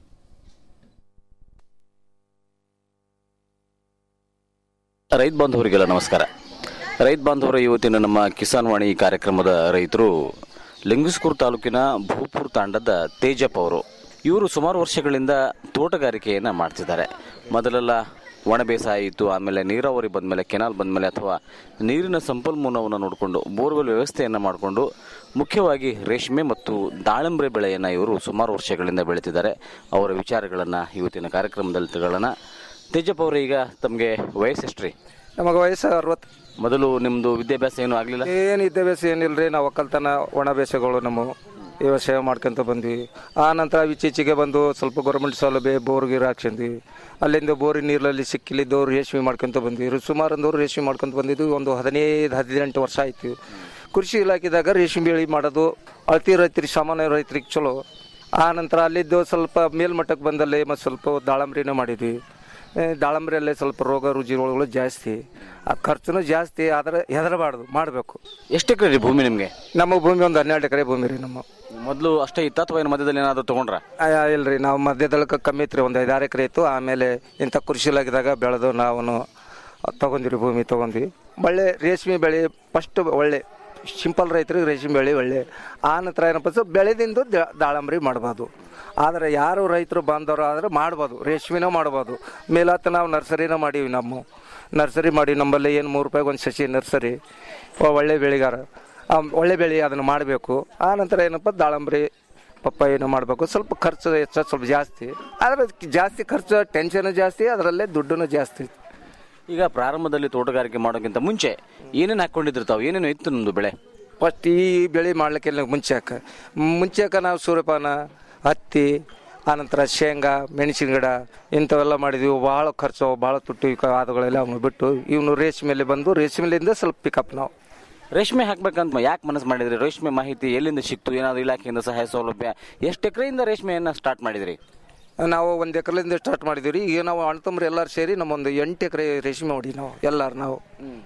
ರೈತ ಬಾಂಧವರಿಗೆಲ್ಲ ನಮಸ್ಕಾರ ರೈತ ಬಾಂಧವರ ಇವತ್ತಿನ ನಮ್ಮ ಕಿಸಾನ್ ವಾಣಿ ಕಾರ್ಯಕ್ರಮದ ರೈತರು ಲಿಂಗಸ್ಕೂರು ತಾಲೂಕಿನ ಭೂಪುರ್ ತಾಂಡದ ತೇಜಪ್ ಅವರು ಇವರು ಸುಮಾರು ವರ್ಷಗಳಿಂದ ತೋಟಗಾರಿಕೆಯನ್ನು ಮಾಡ್ತಿದ್ದಾರೆ ಮೊದಲೆಲ್ಲ ಒಣ ಬೇಸಾಯ ಇತ್ತು ಆಮೇಲೆ ನೀರಾವರಿ ಬಂದಮೇಲೆ ಕೆನಾಲ್ ಬಂದಮೇಲೆ ಅಥವಾ ನೀರಿನ ಸಂಪನ್ಮೂಲವನ್ನು ನೋಡಿಕೊಂಡು ಬೋರ್ವೆಲ್ ವ್ಯವಸ್ಥೆಯನ್ನು ಮಾಡಿಕೊಂಡು ಮುಖ್ಯವಾಗಿ ರೇಷ್ಮೆ ಮತ್ತು ದಾಳಿಂಬೆ ಬೆಳೆಯನ್ನು ಇವರು ಸುಮಾರು ವರ್ಷಗಳಿಂದ ಬೆಳೀತಿದ್ದಾರೆ ಅವರ ವಿಚಾರಗಳನ್ನು ಇವತ್ತಿನ ಕಾರ್ಯಕ್ರಮದಲ್ಲಿ ತಗೊಳ್ಳೋಣ ತೇಜಪ್ ಅವರೇ ಈಗ ತಮಗೆ ವಯಸ್ಸೆಷ್ಟ್ರಿ ನಮಗೆ ವಯಸ್ಸು ಅರವತ್ತು ಮೊದಲು ನಿಮ್ದು ವಿದ್ಯಾಭ್ಯಾಸ ಏನು ಆಗಲಿಲ್ಲ ಏನು ವಿದ್ಯಾಭ್ಯಾಸ ಏನಿಲ್ರಿ ನಾವು ಒಕ್ಕಲ್ತನ ಒಣ ಬೇಸಗಳು ನಮ್ಮ ಇವ ಸೇವೆ ಮಾಡ್ಕೊಂತ ಬಂದ್ವಿ ಆ ನಂತರ ಇತ್ತೀಚೆಗೆ ಬಂದು ಸ್ವಲ್ಪ ಗೌರ್ಮೆಂಟ್ ಸೌಲಭ್ಯ ಬೋರ್ ಗೀರ್ ಹಾಕ್ಸಂದ್ವಿ ಅಲ್ಲಿಂದ ಬೋರಿ ನೀರಲ್ಲಿ ಸಿಕ್ಕಿಲಿದ್ದವ್ರು ರೇಷ್ಮೆ ಮಾಡ್ಕೊಂತ ಬಂದ್ವಿ ಸುಮಾರೊಂದವ್ರು ರೇಷ್ಮೆ ಮಾಡ್ಕೊಂತ ಬಂದಿದ್ದು ಒಂದು ಹದಿನೈದು ಹದಿನೆಂಟು ವರ್ಷ ಆಯ್ತು ಕೃಷಿ ಇಲಾಖೆದಾಗ ರೇಷ್ಮೆ ಬೆಳೆ ಮಾಡೋದು ಅತಿ ರೈತರಿಗೆ ಸಾಮಾನ್ಯ ರೈತರಿಗೆ ಚಲೋ ಆ ನಂತರ ಅಲ್ಲಿದ್ದು ಸ್ವಲ್ಪ ಮೇಲ್ಮಟ್ಟಕ್ಕೆ ಬಂದಲ್ಲಿ ಮತ್ತು ಸ್ವಲ್ಪ ದಾಳಂಬ್ರಿನ ಮಾಡಿದ್ವಿ ಏ, ದಾಳಂಬ್ರಿಯಲ್ಲೇ ಸ್ವಲ್ಪ ರೋಗ ರುಜಿನಗಳು ಜಾಸ್ತಿ ಆ ಖರ್ಚುನು ಜಾಸ್ತಿ ಆದರೆ ಹೆದರಬಾರ್ದು ಮಾಡಬೇಕು ಎಷ್ಟು ಎಕರೆ ರೀ ಭೂಮಿ ನಿಮಗೆ ನಮ್ಮ ಭೂಮಿ ಒಂದು ಹನ್ನೆರಡು ಎಕರೆ ಭೂಮಿ ರೀ ನಮ್ಮ ಮೊದಲು ಅಷ್ಟೇ ಇತ್ತ ಅಥವಾ ಏನು ಮಧ್ಯದಲ್ಲಿ ಏನಾದರೂ ತಗೊಂಡ್ರ ಆ, ಇಲ್ರಿ ನಾವು ಮಧ್ಯದೊಳಗೆ ಕಮ್ಮಿ ಇತ್ತು ರೀ ಒಂದು ಐದಾರು ಎಕರೆ ಇತ್ತು ಆಮೇಲೆ ಇಂಥ ಕೃಷಿ ಇಲಾಖೆದಾಗ ಬೆಳೆದು ನಾವು ತಗೊಂಡಿರಿ ಭೂಮಿ ತಗೊಂಡ್ವಿ ಒಳ್ಳೆ ರೇಷ್ಮೆ ಬೆಳೆ ಫಸ್ಟ್ ಒಳ್ಳೆ ಸಿಂಪಲ್ ರೈತರಿಗೆ ರೇಷ್ಮೆ ಬೆಳೆ ಒಳ್ಳೆ ಆ ನಂತರ ಏನಪ್ಪ ಅಂದ್ರೆ ಬೆಳೆದಿಂದ ದ- ದಾಳಂಬ್ರಿ ಮಾಡ್ಬೋದು ಆದರೆ ಯಾರು ರೈತರು ಬಾಂಧವರು ಆದರೆ ಮಾಡ್ಬೋದು ರೇಷ್ಮೆನೂ ಮಾಡ್ಬೋದು ಮೇಲತ್ತ ನಾವು ನರ್ಸರಿನ ಮಾಡೀವಿ ನಮ್ಮ ನರ್ಸರಿ ಮಾಡಿ ನಮ್ಮಲ್ಲಿ ಏನು ಮೂರು ರೂಪಾಯಿಗೆ ಒಂದು ಸಸಿ ನರ್ಸರಿ ಒಳ್ಳೆ ಬೆಳೆಗಾರ ಆ, ಒಳ್ಳೆ ಬೆಳೆ ಅದನ್ನು ಮಾಡಬೇಕು ಆ ನಂತರ ಏನಪ್ಪ ದಾಳಂಬ್ರಿ ಪಪ್ಪಾಯಿನ ಮಾಡಬೇಕು ಸ್ವಲ್ಪ ಖರ್ಚು ಹೆಚ್ಚು ಸ್ವಲ್ಪ ಜಾಸ್ತಿ ಆದರೆ ಅದಕ್ಕೆ ಜಾಸ್ತಿ ಖರ್ಚು ಟೆನ್ಷನ್ ಜಾಸ್ತಿ ಅದರಲ್ಲೇ ದುಡ್ಡು ಜಾಸ್ತಿ ಈಗ ಪ್ರಾರಂಭದಲ್ಲಿ ತೋಟಗಾರಿಕೆ ಮಾಡೋಕ್ಕಿಂತ ಮುಂಚೆ ಏನೇನು ಹಾಕೊಂಡಿದ್ರು ತಾವು ಏನೇನು ಇತ್ತು ನಿಮ್ಮದು ಬೆಳೆ ಫಸ್ಟ್ ಈ ಬೆಳೆ ಮಾಡ್ಲಿಕ್ಕೆ ಮುಂಚೆಕ ಮುಂಚೆಕ ನಾವು ಸೂರ್ಯಪಾನ ಹತ್ತಿ ಆನಂತರ ಶೇಂಗಾ ಮೆಣಸಿನ ಗಿಡ ಇಂಥವೆಲ್ಲ ಮಾಡಿದ್ವಿ ಭಾಳ ಖರ್ಚು ಭಾಳ ತುಟ್ಟು ಈ ಆದಗಳೆಲ್ಲ ಅವನು ಬಿಟ್ಟು ಇವನು ರೇಷ್ಮೆಲೆ ಬಂದು ರೇಷ್ಮೆಲಿಂದ ಸ್ವಲ್ಪ ಪಿಕಪ್ ನಾವು ರೇಷ್ಮೆ ಹಾಕ್ಬೇಕಂತ ಯಾಕೆ ಮನಸ್ಸು ಮಾಡಿದ್ರಿ ರೇಷ್ಮೆ ಮಾಹಿತಿ ಎಲ್ಲಿಂದ ಸಿಕ್ತು ಏನಾದ್ರು ಇಲಾಖೆಯಿಂದ ಸಹಾಯ ಸೌಲಭ್ಯ ಎಷ್ಟು ಎಕರೆಯಿಂದ ರೇಷ್ಮೆಯನ್ನು ಸ್ಟಾರ್ಟ್ ಮಾಡಿದ್ರಿ ನಾವು ಒಂದು ಎಕರೆಲಿಂದ ಸ್ಟಾರ್ಟ್ ಮಾಡಿದ್ವಿ ಈಗ ನಾವು ಅಣ್ತಂಬ್ರು ಎಲ್ಲರೂ ಸೇರಿ ನಮ್ಮೊಂದು ಎಂಟು ಎಕರೆ ರೇಷ್ಮೆ ಹೊಡಿ ನಾವು ಎಲ್ಲರೂ ನಾವು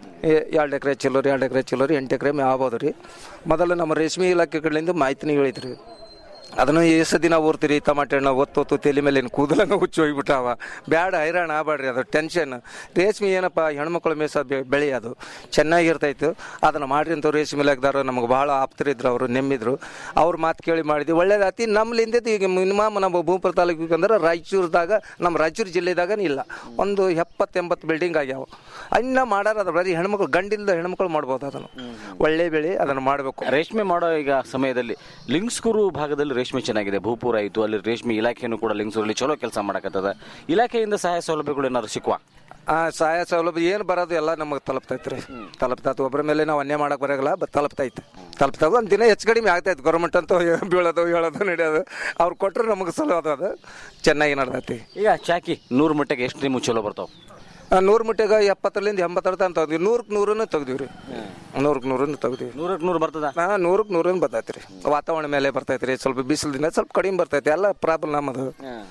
ಎರಡು ಎಕರೆ ಚಿಲ್ಲೋರಿ ಎರಡು ಎಕರೆ ಚಿಲ್ಲೋರಿ ಎಂಟು ಎಕರೆ ಮೇ ಆಗ್ಬೋದು ರೀ ಮೊದಲು ನಮ್ಮ ರೇಷ್ಮೆ ಇಲಾಖೆ ಕಡೆಯಿಂದ ಮಾಹಿತಿನ ಹೇಳಿದ್ರಿ ಅದನ್ನು ಎಷ್ಟು ದಿನ ಓದ್ತೀರಿ ಟಮಾಟೆ ಹಣ್ಣು ಒತ್ತು ಒತ್ತು ತಲೆ ಮೇಲೆ ಏನು ಕೂದಲಂಗ ಹುಚ್ಚಿ ಹೋಗ್ಬಿಟ್ಟಾವ ಬ್ಯಾಡ ಹೈರಾಣ ಆಗಬೇಡ್ರಿ ಅದು ಟೆನ್ಷನ್ ರೇಷ್ಮೆ ಏನಪ್ಪ ಹೆಣ್ಮಕ್ಳ ಮೇಸ ಬೆ- ಬೆಳೆ ಅದು ಚೆನ್ನಾಗಿರ್ತೈತು ಅದನ್ನು ಮಾಡ್ರಿ ಅಂತ ರೇಷ್ಮೆ ಇಲಾಖೆದಾರ ನಮಗೆ ಭಾಳ ಆಪ್ತರಿದ್ರು ಅವರು ನೆಮ್ಮಿದ್ರು ಅವ್ರ ಮಾತು ಕೇಳಿ ಮಾಡಿದ್ವಿ ಒಳ್ಳೇದಾತಿ ನಮ್ಮಲಿಂದ ಈಗ ಮಿನಿಮಮ್ ನಮ್ಮ ಭೂಪುರ ತಾಲೂಕಿಗೆ ಅಂದ್ರೆ ರಾಯಚೂರದಾಗ ನಮ್ಮ ರಾಯಚೂರು ಜಿಲ್ಲೆದಾಗ ಇಲ್ಲ ಒಂದು ಎಪ್ಪತ್ತು ಎಂಬತ್ತು ಬಿಲ್ಡಿಂಗ್ ಆಗ್ಯಾವ ಇನ್ನ ಮಾಡಾರ ಅದ್ರ ಬರೀ ಹೆಣ್ಮಕ್ಳು ಗಂಡಿಲ್ದ ಹೆಣ್ಮಕ್ಳು ಮಾಡ್ಬೋದು ಅದನ್ನು ಒಳ್ಳೆ ಬೆಳೆ ಅದನ್ನು ಮಾಡಬೇಕು ರೇಷ್ಮೆ ಮಾಡೋ ಈಗ ಸಮಯದಲ್ಲಿ ಲಿಂಗ್ಸ್ಕೂರು ಭಾಗದಲ್ಲಿ ರೇಷ್ಮೆ ಚೆನ್ನಾಗಿದೆ ಭೂಪೂರ ಆಯಿತು ಅಲ್ಲಿ ರೇಷ್ಮೆ ಇಲಾಖೆಯನ್ನು ಕೂಡ ಲಿಂಗ್ಸೂರಲ್ಲಿ ಚಲೋ ಕೆಲಸ ಮಾಡಕತ್ತದ ಇಲಾಖೆಯಿಂದ ಸಹಾಯ ಸೌಲಭ್ಯಗಳು ಏನಾದ್ರು ಸಿಕ್ಕುವ ಆ ಸಹಾಯ ಸೌಲಭ್ಯ ಏನು ಬರೋದು ಎಲ್ಲ ನಮಗೆ ತಲುಪ್ತೈತೆ ರೀ ತಲುಪ್ತೈತೆ ಒಬ್ಬರ ಮೇಲೆ ನಾವು ಅನ್ಯಾಯ ಮಾಡಕ್ಕೆ ಬರೋಲ್ಲ ಬಟ್ ತಲುಪ್ತೈತೆ ತಲುಪ್ತದ ಒಂದು ದಿನ ಹೆಚ್ಚು ಕಡಿಮೆ ಆಗ್ತೈತೆ ಗೌರ್ಮೆಂಟ್ ಅಂತ ಬೀಳೋದು ಹೇಳೋದು ನಡೆಯೋದು ಅವ್ರು ಕೊಟ್ಟರೆ ನಮಗೆ ಸಲ ಅದು ಅದು ಚೆನ್ನಾಗಿ ನಡ್ದೈತಿ ಈಗ ಚಾಕಿ ನೂರು ಮಟ್ಟಿಗೆ ಎಷ್ಟು ನಿಮ್ಗೆ ಚಲೋ ಬರ್ತಾವ ನೂರು ಮುಟ್ಟೆಗೆ ಎಪ್ಪತ್ತರಿಂದ ಎಂಬತ್ತರ ತನಕ ತೆಗ್ದ್ವಿ ನೂರಕ್ಕೆ ನೂರನ್ನು ತೆಗ್ದಿವಿ ರೀ ನೂರಕ್ಕೆ ನೂರನ್ನು ತೆಗ್ದಿವಿ ನೂರಕ್ಕೆ ನೂರು ಬರ್ತದ ಹಾಂ ನೂರಕ್ಕೆ ನೂರನ್ನು ಬರ್ತೈತೆ ರೀ ವಾತಾವರಣ ಮೇಲೆ ಬರ್ತೈತೆ ರೀ ಸ್ವಲ್ಪ ಬಿಸಿಲು ದಿನ ಸ್ವಲ್ಪ ಕಡಿಮೆ ಬರ್ತೈತೆ ಎಲ್ಲ ಪ್ರಾಬ್ಲಮ್ ನಮ್ಮದು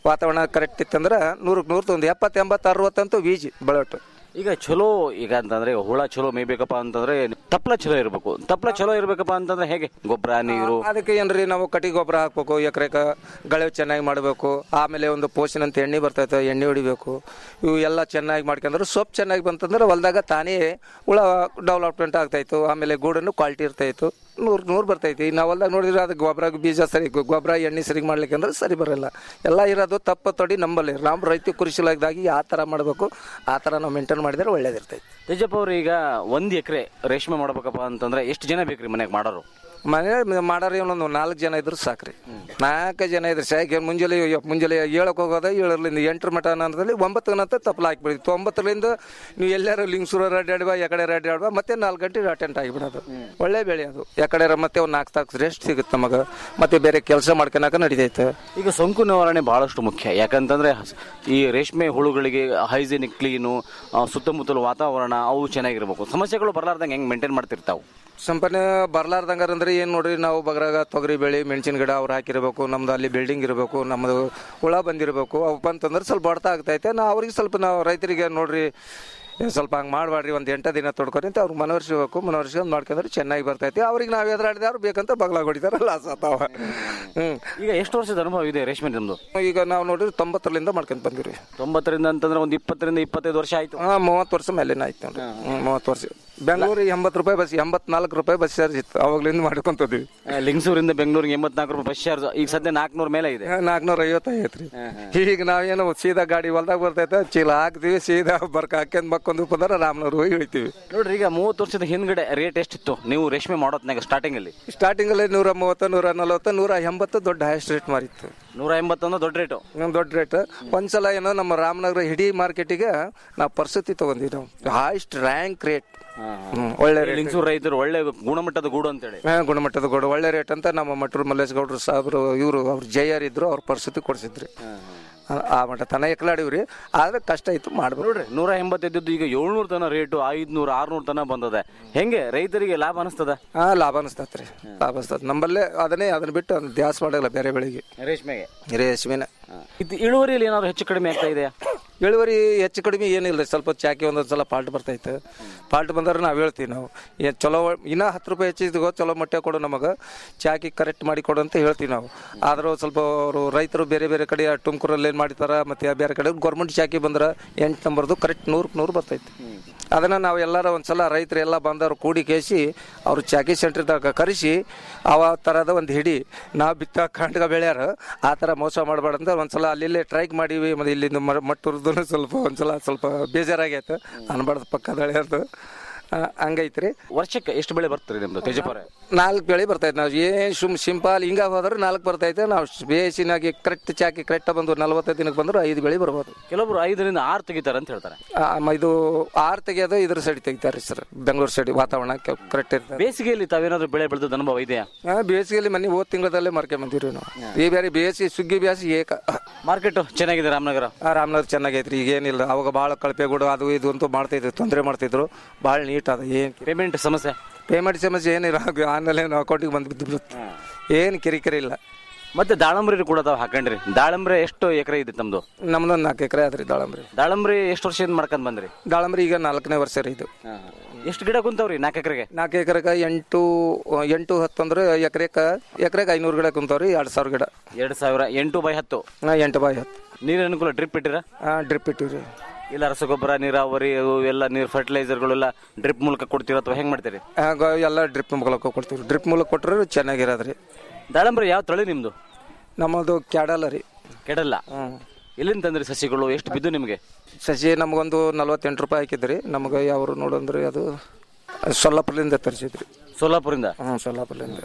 ವಾತಾವರಣ ಕರೆಕ್ಟ್ ಇತ್ತಂದ್ರೆ ನೂರಕ್ಕೆ ನೂರು ಒಂದು ಎಪ್ಪತ್ತು ಎಂಬತ್ತು ಅರವತ್ತಂತೂ ಬೀಜ ಬೆಳಟು ಈಗ ಚಲೋ ಈಗ ಅಂತಂದ್ರೆ ಹುಳ ಚಲೋ ಮೇಯ್ಬೇಕಪ್ಪ ಅಂತಂದ್ರೆ ತಪ್ಪಲ ಚಲೋ ಇರಬೇಕು ತಪ್ಪಲ ಚಲೋ ಇರ್ಬೇಕಪ್ಪ ಅಂತಂದ್ರೆ ಹೇಗೆ ಗೊಬ್ಬರ ನೀರು ಅದಕ್ಕೆ ಏನ್ರಿ ನಾವು ಕಟ್ಟಿ ಗೊಬ್ಬರ ಹಾಕ್ಬೇಕು ಎಕರೆಕ ಗಳೆ ಚೆನ್ನಾಗಿ ಮಾಡಬೇಕು ಆಮೇಲೆ ಒಂದು ಪೋಷಣ ಅಂತ ಎಣ್ಣೆ ಬರ್ತೈತೆ ಎಣ್ಣೆ ಹೊಡಿಬೇಕು ಇವು ಎಲ್ಲ ಚೆನ್ನಾಗಿ ಮಾಡ್ಕೊಂಡ್ರೆ ಸೊಪ್ಪು ಚೆನ್ನಾಗಿ ಬಂತಂದ್ರೆ ಹೊಲ್ದಾಗ ತಾನೇ ಹುಳ ಡೆವಲಪ್ಮೆಂಟ್ ಆಗ್ತಾಯಿತ್ತು ಆಮೇಲೆ ಗೂಡನ್ನು ಕ್ವಾಲಿಟಿ ಇರ್ತಾಯಿತ್ತು ನೂರು ನೂರು ಬರ್ತೈತಿ ನಾವು ಹೊಲ್ದಾಗ ನೋಡಿದ್ರೆ ಅದಕ್ಕೆ ಗೊಬ್ಬರ ಬೀಜ ಸರಿ ಗೊಬ್ಬರ ಎಣ್ಣೆ ಸರಿ ಮಾಡ್ಲಿಕ್ಕೆ ಅಂದ್ರೆ ಸರಿ ಬರಲ್ಲ ಎಲ್ಲ ಇರೋದು ತಪ್ಪು ತೊಡಿ ನಂಬಲ್ಲಿ ನಾವು ರೈತ ಕೃಷಿಲಾಗಿ ಯಾವ ಥರ ಮಾಡಬೇಕು ಆ ಥರ ನಾವು ಮೇಂಟೈನ್ ಮಾಡಿದ್ರೆ ಒಳ್ಳೇದಿರ್ತೈತಿ ತೇಜಪ್ಪ ಅವ್ರು ಈಗ ಒಂದ್ ಎಕರೆ ರೇಷ್ಮೆ ಮಾಡ್ಬೇಕಪ್ಪ ಅಂತಂದ್ರೆ ಎಷ್ಟು ಜನ ಬೇಕ್ರಿ ಮನೆಗೆ ಮಾಡೋರು ಮನೆ ಮಾಡೋರು ಒಂದೊಂದು ನಾಲ್ಕು ಜನ ಇದ್ರು ಸಾಕ್ರಿ ನಾಲ್ಕು ಜನ ಇದ್ರು ಸಾಕಿ ಮುಂಜಾನೆ ಯಪ್ಪ ಮುಂಜಾನೆ ಏಳಕ್ಕೆ ಹೋಗೋದ ಏಳರಿಂದ ಎಂಟರ ಮಟ ಅನ್ನೋದ್ರಲ್ಲಿ ಒಂಬತ್ತು ನಂತರ ತಪ್ಪಲ ಹಾಕಿಬಿಡಿ ಒಂಬತ್ತರಿಂದ ನೀವು ಎಲ್ಲಾರು ಲಿಂಗ್ಸೂರ ರೆಡಿ ಆಡ್ಬಾ ಎಕಡೆ ರೆಡಿ ಆಡ್ಬಾ ಮತ್ತೆ ನಾಲ್ಕು ಗಂಟೆ ಅಟೆಂಟ್ ಆಗಿಬಿಡೋದು ಒಳ್ಳೆ ಬೆಳೆ ಅದು ಎಕಡೆ ಮತ್ತೆ ಒಂದು ನಾಲ್ಕು ತಾಕು ರೆಸ್ಟ್ ಸಿಗುತ್ತೆ ನಮಗೆ ಮತ್ತೆ ಬೇರೆ ಕೆಲಸ ಮಾಡ್ಕೊಳಕ ನಡಿತೈತೆ ಈಗ ಸೋಂಕು ನಿವಾರಣೆ ಬಹಳಷ್ಟು ಮುಖ್ಯ ಯಾಕಂತಂದ್ರೆ ಹಸ್- ಈ ರೇಷ್ಮೆ ಹುಳುಗಳಿಗೆ ಹೈಜಿನಿಕ್ ಕ್ಲೀನು ಸುತ್ತಮುತ್ತಲ ವಾತಾವರಣ ಅವು ಚೆನ್ನಾಗಿರ್ಬೇಕು ಸಮಸ್ಯೆಗಳು ಬರಲಾರ್ದಂಗೆ ಹೆಂಗ್ ಮೇಂಟೈನ್ ಮಾಡ್ತಿರ್ತಾವು ಸಂಪನ್ನ ಬರ್ಲಾರ್ದಂಗಾರ ಅಂದ್ರೆ ಏನು ನೋಡ್ರಿ ನಾವು ಬಗ್ರಾಗ ತೊಗರಿ ಬೆಳೆ ಮೆಣಸಿನ ಗಿಡ ಅವ್ರು ಹಾಕಿರ್ಬೇಕು ನಮ್ದು ಅಲ್ಲಿ ಬಿಲ್ಡಿಂಗ್ ಇರಬೇಕು ನಮ್ಮದು ಹುಳ ಬಂದಿರಬೇಕು ಅವು ಬಂತಂದ್ರೆ ಸ್ವಲ್ಪ ಹೊಡ್ತಾ ಆಗ್ತೈತೆ ನಾ ಅವ್ರಿಗೆ ಸ್ವಲ್ಪ ನಾವು ರೈತರಿಗೆ ನೋಡ್ರಿ ಏ, ಸ್ವಲ್ಪ ಹಂಗೆ ಮಾಡಬೇಡ್ರಿ ಒಂದು ಎಂಟು ದಿನ ತೊಡ್ಕೊರಿ ಅಂತ ಅವ್ರಿಗೆ ಮನವರಿಸ್ಬೇಕು ಮನವರಿಸ್ಕೊಂಡು ಮಾಡ್ಕೊಂಡ್ರೆ ಚೆನ್ನಾಗಿ ಬರ್ತೈತಿ ಅವ್ರಿಗೆ ನಾವು ಎದುರಾಡಿದ್ರೆ ಅವ್ರು ಬೇಕಂತ ಬಗ್ಲಾಗ ಹೊಡಿತಾರ ಲಾಸ್ ಆತಾವ ಹ್ಞೂ ಈಗ ಎಷ್ಟು ವರ್ಷದ ಅನುಭವ ಇದೆ ರೇಷ್ಮೆ ನಿಮ್ದು ಈಗ ನಾವು ನೋಡ್ರಿ ತೊಂಬತ್ತರಲ್ಲಿಂದ ಮಾಡ್ಕೊಂಡ್ ಬಂದಿರಿ ತೊಂಬತ್ತರಿಂದ ಅಂತಂದ್ರೆ ಒಂದು ಇಪ್ಪತ್ತರಿಂದ ಇಪ್ಪತ್ತೈದು ವರ್ಷ ಆಯ್ತು ಹಾಂ ಮೂವತ್ತು ವರ್ಷ ಮೇಲೇನ ಆಯ್ತು ನೋಡ್ರಿ ಹ್ಞೂ ಮೂವತ್ತು ವರ್ಷ ಬೆಂಗಳೂರಿಗೆ ಎಂಬತ್ತು ರೂಪಾಯಿ ಬಸ್ ಎಂಬತ್ನಾಲ್ಕು ರೂಪಾಯಿ ಬಸ್ ಚಾರ್ಜ್ ಇತ್ತು ಅವಾಗ್ಲಿಂದ ಮಾಡ್ಕೊಂತದ್ವಿ ಆ, ಲಿಂಗಸೂರಿಂದ ಬೆಂಗಳೂರಿಗೆ ಎಂಬತ್ನಾಲ್ಕು ರೂಪಾಯಿ ಬಸ್ ಚಾರ್ಜ್ ಈಗ ಸದ್ಯ ನಾಲ್ಕುನೂರ ಮೇಲೆ ಇದೆ ನಾಲ್ಕುನೂರ ಐವತ್ತೈತ್ರಿ ಈಗ ನಾವೇನು ಸೀದಾ ಗಾಡಿ ಹೊಲ್ದಾಗ ಬರ್ತೈತೆ ಚೀಲ ಹಾಕ್ತಿವಿ ಸೀದಾ ಬರ್ಕ ಹಾಕ್ಯಂದ್ ಮಕ್ಕೊಂದು ಬಂದ್ರೆ ರಾಮನವ್ರು ಹೋಗಿ ಇಳಿತೀವಿ ನೋಡ್ರಿ ಈಗ ಮೂವತ್ತು ವರ್ಷದ ಹಿಂದ್ಗಡೆ ರೇಟ್ ಎಷ್ಟಿತ್ತು ನೀವು ರೇಷ್ಮೆ ಮಾಡೋತ್ನಾಗ ಸ್ಟಾರ್ಟಿಂಗ್ ಅಲ್ಲಿ ಸ್ಟಾರ್ಟಿಂಗ್ ಅಲ್ಲಿ ನೂರ ಮೂವತ್ತು ನೂರ ನಲವತ್ತು ನೂರ ಎಂಬತ್ತು ದೊಡ್ಡ ಹೈಯೆಸ್ಟ್ ರೇಟ್ ಮಾರಿತ್ತು ನೂರ ಎಂಬತ್ತೊಂದು ದೊಡ್ಡ ರೇಟು ಇನ್ನೊಂದು ದೊಡ್ಡ ರೇಟ್ ಒಂದ್ಸಲ ಏನೋ ನಮ್ಮ ರಾಮನಗರ ಇಡೀ ಮಾರ್ಕೆಟಿಗೆ ನಾವು ಪರಿಸ್ಥಿತಿ ತಗೊಂಡಿವಿ ನಾವು ಹೈಯೆಸ್ಟ್ ರ್ಯಾಂಕ್ ರೇಟ್ ಒಳ್ಳೆ ರೇಟ್ ಲಿಂಗಸೂರು ರೈತರು ಒಳ್ಳೆ ಗುಣಮಟ್ಟದ ಗೂಡು ಅಂತೇಳಿ ಹಾ, ಗುಣಮಟ್ಟದ ಗೋಡು ಒಳ್ಳೆ ರೇಟ್ ಅಂತ ನಮ್ಮ ಮಟ್ರು ಮಲ್ಲೇಶ್ ಗೌಡ್ರು ಸಾಬ್ರು ಇವರು ಅವ್ರು ಜಯರ್ ಇದ್ರು ಅವ್ರ ಪರಿಸ್ಥಿತಿ ಕೊಡ್ಸಿದ್ರಿ ಆ- ಆ ಮಟ್ಟ ತನ ಎಕ್ಲಾಡಿವ್ರಿ ಆದ್ರೆ ಕಷ್ಟ ಇತ್ತು ಮಾಡ್ಬೇಕು ನೋಡ್ರಿ ನೂರ ಎಂಬತ್ತೈದದ್ದು ಈಗ ಏಳ್ನೂರು ತನ ರೇಟು ಐದ್ನೂರ ಆರ್ನೂರು ತನ ಬಂದದ ಹೆಂಗೆ ರೈತರಿಗೆ ಲಾಭ ಅನಿಸ್ತದ ಹಾ ಲಾಭ ಅನಿಸ್ತತ್ರಿ ಲಾಭ ಅನಿಸ್ತತ್ ನಮ್ಮಲ್ಲೇ ಅದನ್ನೇ ಅದನ್ನ ಬಿಟ್ಟು ಅದನ್ನ ದ್ಯಾಸ್ ಮಾಡಲ್ಲ ಬೇರೆ ಬೆಳೆಗೆ ರೇಷ್ಮೆಗೆ ರೇಷ್ಮೆನ ಇದು ಇಳುವರಿಯಲ್ಲಿ ಏನಾದ್ರು ಹೆಚ್ಚು ಕಡಿಮೆ ಆಗ್ತಾ ಇದೆಯಾ ಇಳುವರಿ ಹೆಚ್ಚು ಕಡಿಮೆ ಏನಿಲ್ಲ ಸ್ವಲ್ಪ ಚಾಕಿ ಒಂದೊಂದು ಸಲ ಫಾಲ್ಟ್ ಬರ್ತೈತೆ ಫಾಲ್ಟ್ ಬಂದ್ರೆ ನಾವು ಹೇಳ್ತೀವಿ ನಾವು ಏ ಚಲೋ ಇನ್ನೂ ಹತ್ತು ರೂಪಾಯಿ ಹೆಚ್ಚಿದ್ಗೋ ಚಲೋ ಮೊಟ್ಟೆ ಕೊಡು ನಮಗೆ ಚಾಕಿ ಕರೆಕ್ಟ್ ಮಾಡಿ ಕೊಡು ಅಂತ ಹೇಳ್ತೀವಿ ನಾವು ಆದರೂ ಸ್ವಲ್ಪ ಅವರು ರೈತರು ಬೇರೆ ಬೇರೆ ಕಡೆ ತುಮಕೂರಲ್ಲಿ ಏನು ಮಾಡ್ತಾರ ಮತ್ತು ಬೇರೆ ಕಡೆ ಗೌರ್ಮೆಂಟ್ ಚಾಕಿ ಬಂದ್ರೆ ಎಂಟು ನಂಬರ್ದು ಕರೆಕ್ಟ್ ನೂರಕ್ಕೆ ನೂರು ಬರ್ತೈತೆ ಅದನ್ನು ನಾವು ಎಲ್ಲರ ಒಂದ್ಸಲ ರೈತರು ಎಲ್ಲ ಬಂದವರು ಕೂಡಿ ಕೇಸಿ ಅವ್ರು ಚಾಕಿ ಸೆಂಟ್ರ್ದಾಗ ಕರೆಸಿ ಅವ ಥರದ ಒಂದು ಹಿಡಿ ನಾವು ಬಿತ್ತ ಕಾಂಡ್ಗ ಬೆಳ್ಯಾರ ಆ ಥರ ಮೋಸ ಮಾಡಬಾರ್ದಂತ ಒಂದ್ಸಲ ಅಲ್ಲಿ ಟ್ರೈಕ್ ಮಾಡೀವಿ ಮತ್ತು ಇಲ್ಲಿಂದ ಮಟ್ಟುರ್ದು ಸ್ವಲ್ಪ ಒಂದ್ಸಲ ಸ್ವಲ್ಪ ಬೇಜಾರಾಗೈತೆ ಅನ್ಬಾರ್ದು ಪಕ್ಕದ ಹಳೆಯರ್ದು ಹಂಗೈತ್ರಿ ವರ್ಷಕ್ಕೆ ಎಷ್ಟು ಬೆಳೆ ಬರ್ತೀರಿ ನಿಮ್ದು ತೇಜಪುರ ನಾಲ್ಕು ಬೆಳೆ ಬರ್ತೈತೆ ನಾವು ಏನು ಸುಮ್ ಸಿಂಪಲ್ ಹಿಂಗ ಹೋದ್ರೆ ನಾಲ್ಕು ಬರ್ತೈತೆ ನಾವು ಬೇಸಿನಾಗಿ ಕರೆಕ್ಟ್ ಚಾಕಿ ಕರೆಕ್ಟ್ ಬಂದು ನಲ್ವತ್ತೈದು ದಿನಕ್ಕೆ ಬಂದ್ರೆ ಐದು ಬೆಳೆ ಬರ್ಬೋದು ಕೆಲವೊಬ್ರು ಐದರಿಂದ ಆರು ತೆಗಿತಾರೆ ಅಂತ ಹೇಳ್ತಾರೆ ಆ, ಮ- ಇದು ಆರು ತೆಗಿಯೋದು ಇದ್ರ ಸೈಡ್ ತೆಗಿತಾರೆ ಸರ್ ಬೆಂಗಳೂರು ಸೈಡ್ ವಾತಾವರಣ ಕರೆಕ್ಟ್ ಇರ್ತದೆ ಬೇಸಿಗೆಯಲ್ಲಿ ತಾವೇನಾದ್ರು ಬೆಳೆ ಬೆಳೆದ ಅನುಭವ ಇದೆಯಾ ಆ, ಬೇಸಿಗೆಯಲ್ಲಿ ಮನೆ ಹೋದ ತಿಂಗಳದಲ್ಲೇ ಮಾರ್ಕೆ ಬಂದಿವ್ರಿ ನಾವು ಈ ಬೇರೆ ಬೇಸಿ ಸುಗ್ಗಿ ಬೇಸಿ ಏಕ ಮಾರ್ಕೆಟ್ ಚೆನ್ನಾಗಿದೆ ರಾಮನಗರ ಆ, ರಾಮನಗರ ಚೆನ್ನಾಗೈತ್ರಿ ಈಗ ಏನಿಲ್ಲ ಅವಾಗ ಭಾಳ ಕಳಪೆಗೂಡು ಅದು ಇದು ಅಂತೂ ಮಾಡ್ತಿದ್ರು ತೊಂದರೆ ಮಾಡ್ತಿದ್ರು ಭಾಳ ನೀಟ್ ಅದ ಏನು ಪೇಮೆಂಟ್ ಸಮಸ್ಯೆ ಪೇಮೆಂಟ್ ಸಮಸ್ಯೆ ಏನಿಲ್ಲ ಆಮೇಲೆ ಅಕೌಂಟಿಗೆ ಬಂದು ಬಿದ್ದು ಬಿಡುತ್ತೆ ಏನು ಕಿರಿಕಿರಿ ಇಲ್ಲ ಮತ್ತೆ ದಾಳಂಬ್ರಿ ಕೂಡ ತಾವು ಹಾಕೊಂಡ್ರಿ ದಾಳಂಬ್ರಿ ಎಷ್ಟು ಎಕರೆ ಇದೆ ತಮ್ದು ನಮ್ದೊಂದು ನಾಲ್ಕು ಎಕರೆ ಆದ್ರಿ ದಾಳಂಬ್ರಿ ದಾಳಂಬ್ರಿ ಎಷ್ಟು ವರ್ಷದಿಂದ ಮಾಡ್ಕೊಂಡ್ ಬಂದ್ರಿ ದಾಳಂಬ್ರಿ ಈಗ ನಾಲ್ಕನೇ ವರ್ಷ ರೀ ಇದು ಎಷ್ಟು ಗಿಡ ಕುಂತಾವ್ರಿ ನಾಲ್ಕು ಎಕರೆಗೆ ನಾಲ್ಕು ಎಕರೆಗೆ ಎಂಟು ಎಂಟು ಹತ್ತು ಅಂದ್ರೆ ಎಕರೆಗೆ ಎಕರೆಗೆ ಐನೂರು ಗಿಡ ಕುಂತಾವ್ರಿ ಎರಡು ಸಾವಿರ ಗಿಡ ಎರಡು ಸಾವಿರ ಎಂಟು ಬೈ ಹತ್ತು ಆ, ಎಂಟು ಬಾಯ್ ಹತ್ತು ನೀರಿನ ಅನುಕೂಲ ಡ್ರಿಪ್ ಇಟ್ಟಿರ ಡ್ರಿಪ್ ಇಟ್ಟಿವ್ರಿ ಇಲ್ಲ ರಸಗೊಬ್ಬರ ನೀರಾವರಿ ಅವು ಎಲ್ಲ ನೀರು ಫರ್ಟಿಲೈಸರ್ಗಳೆಲ್ಲ ಡ್ರಿಪ್ ಮೂಲಕ ಕೊಡ್ತೀರ ಅಥವಾ ಹೆಂಗ್ ಮಾಡ್ತೀರಿ ಆಗ ಎಲ್ಲ ಡ್ರಿಪ್ ಮೂಲಕ ಕೊಡ್ತೀವಿ ಡ್ರಿಪ್ ಮೂಲಕ ಕೊಟ್ಟರೆ ಚೆನ್ನಾಗಿರೋದ್ರಿ ದಾಳಂಬ್ರಿ ಯಾವ ತಳಿ ನಿಮ್ದು ನಮ್ಮದು ಕ್ಯಾಡಲ್ಲ ರೀ ಕೆಡಲ್ಲ ಹ್ಞೂ ಎಲ್ಲಿಂದ ತಂದ್ರಿ ಸಸಿಗಳು ಎಷ್ಟು ಬಿದ್ದು ನಿಮಗೆ ಸಸಿ ನಮಗೊಂದು ನಲ್ವತ್ತೆಂಟು ರೂಪಾಯಿ ಹಾಕಿದ್ರಿ ನಮಗೆ ಯಾವ್ರು ನೋಡಂದ್ರಿ ಅದು ಸೊಲ್ಲಾಪುರದಿಂದ ತರಿಸಿದ್ರಿ ಸೋಲಾಪುರಿಂದ ಹ್ಞೂ ಸೊಲ್ಲಾಪುರದಿಂದ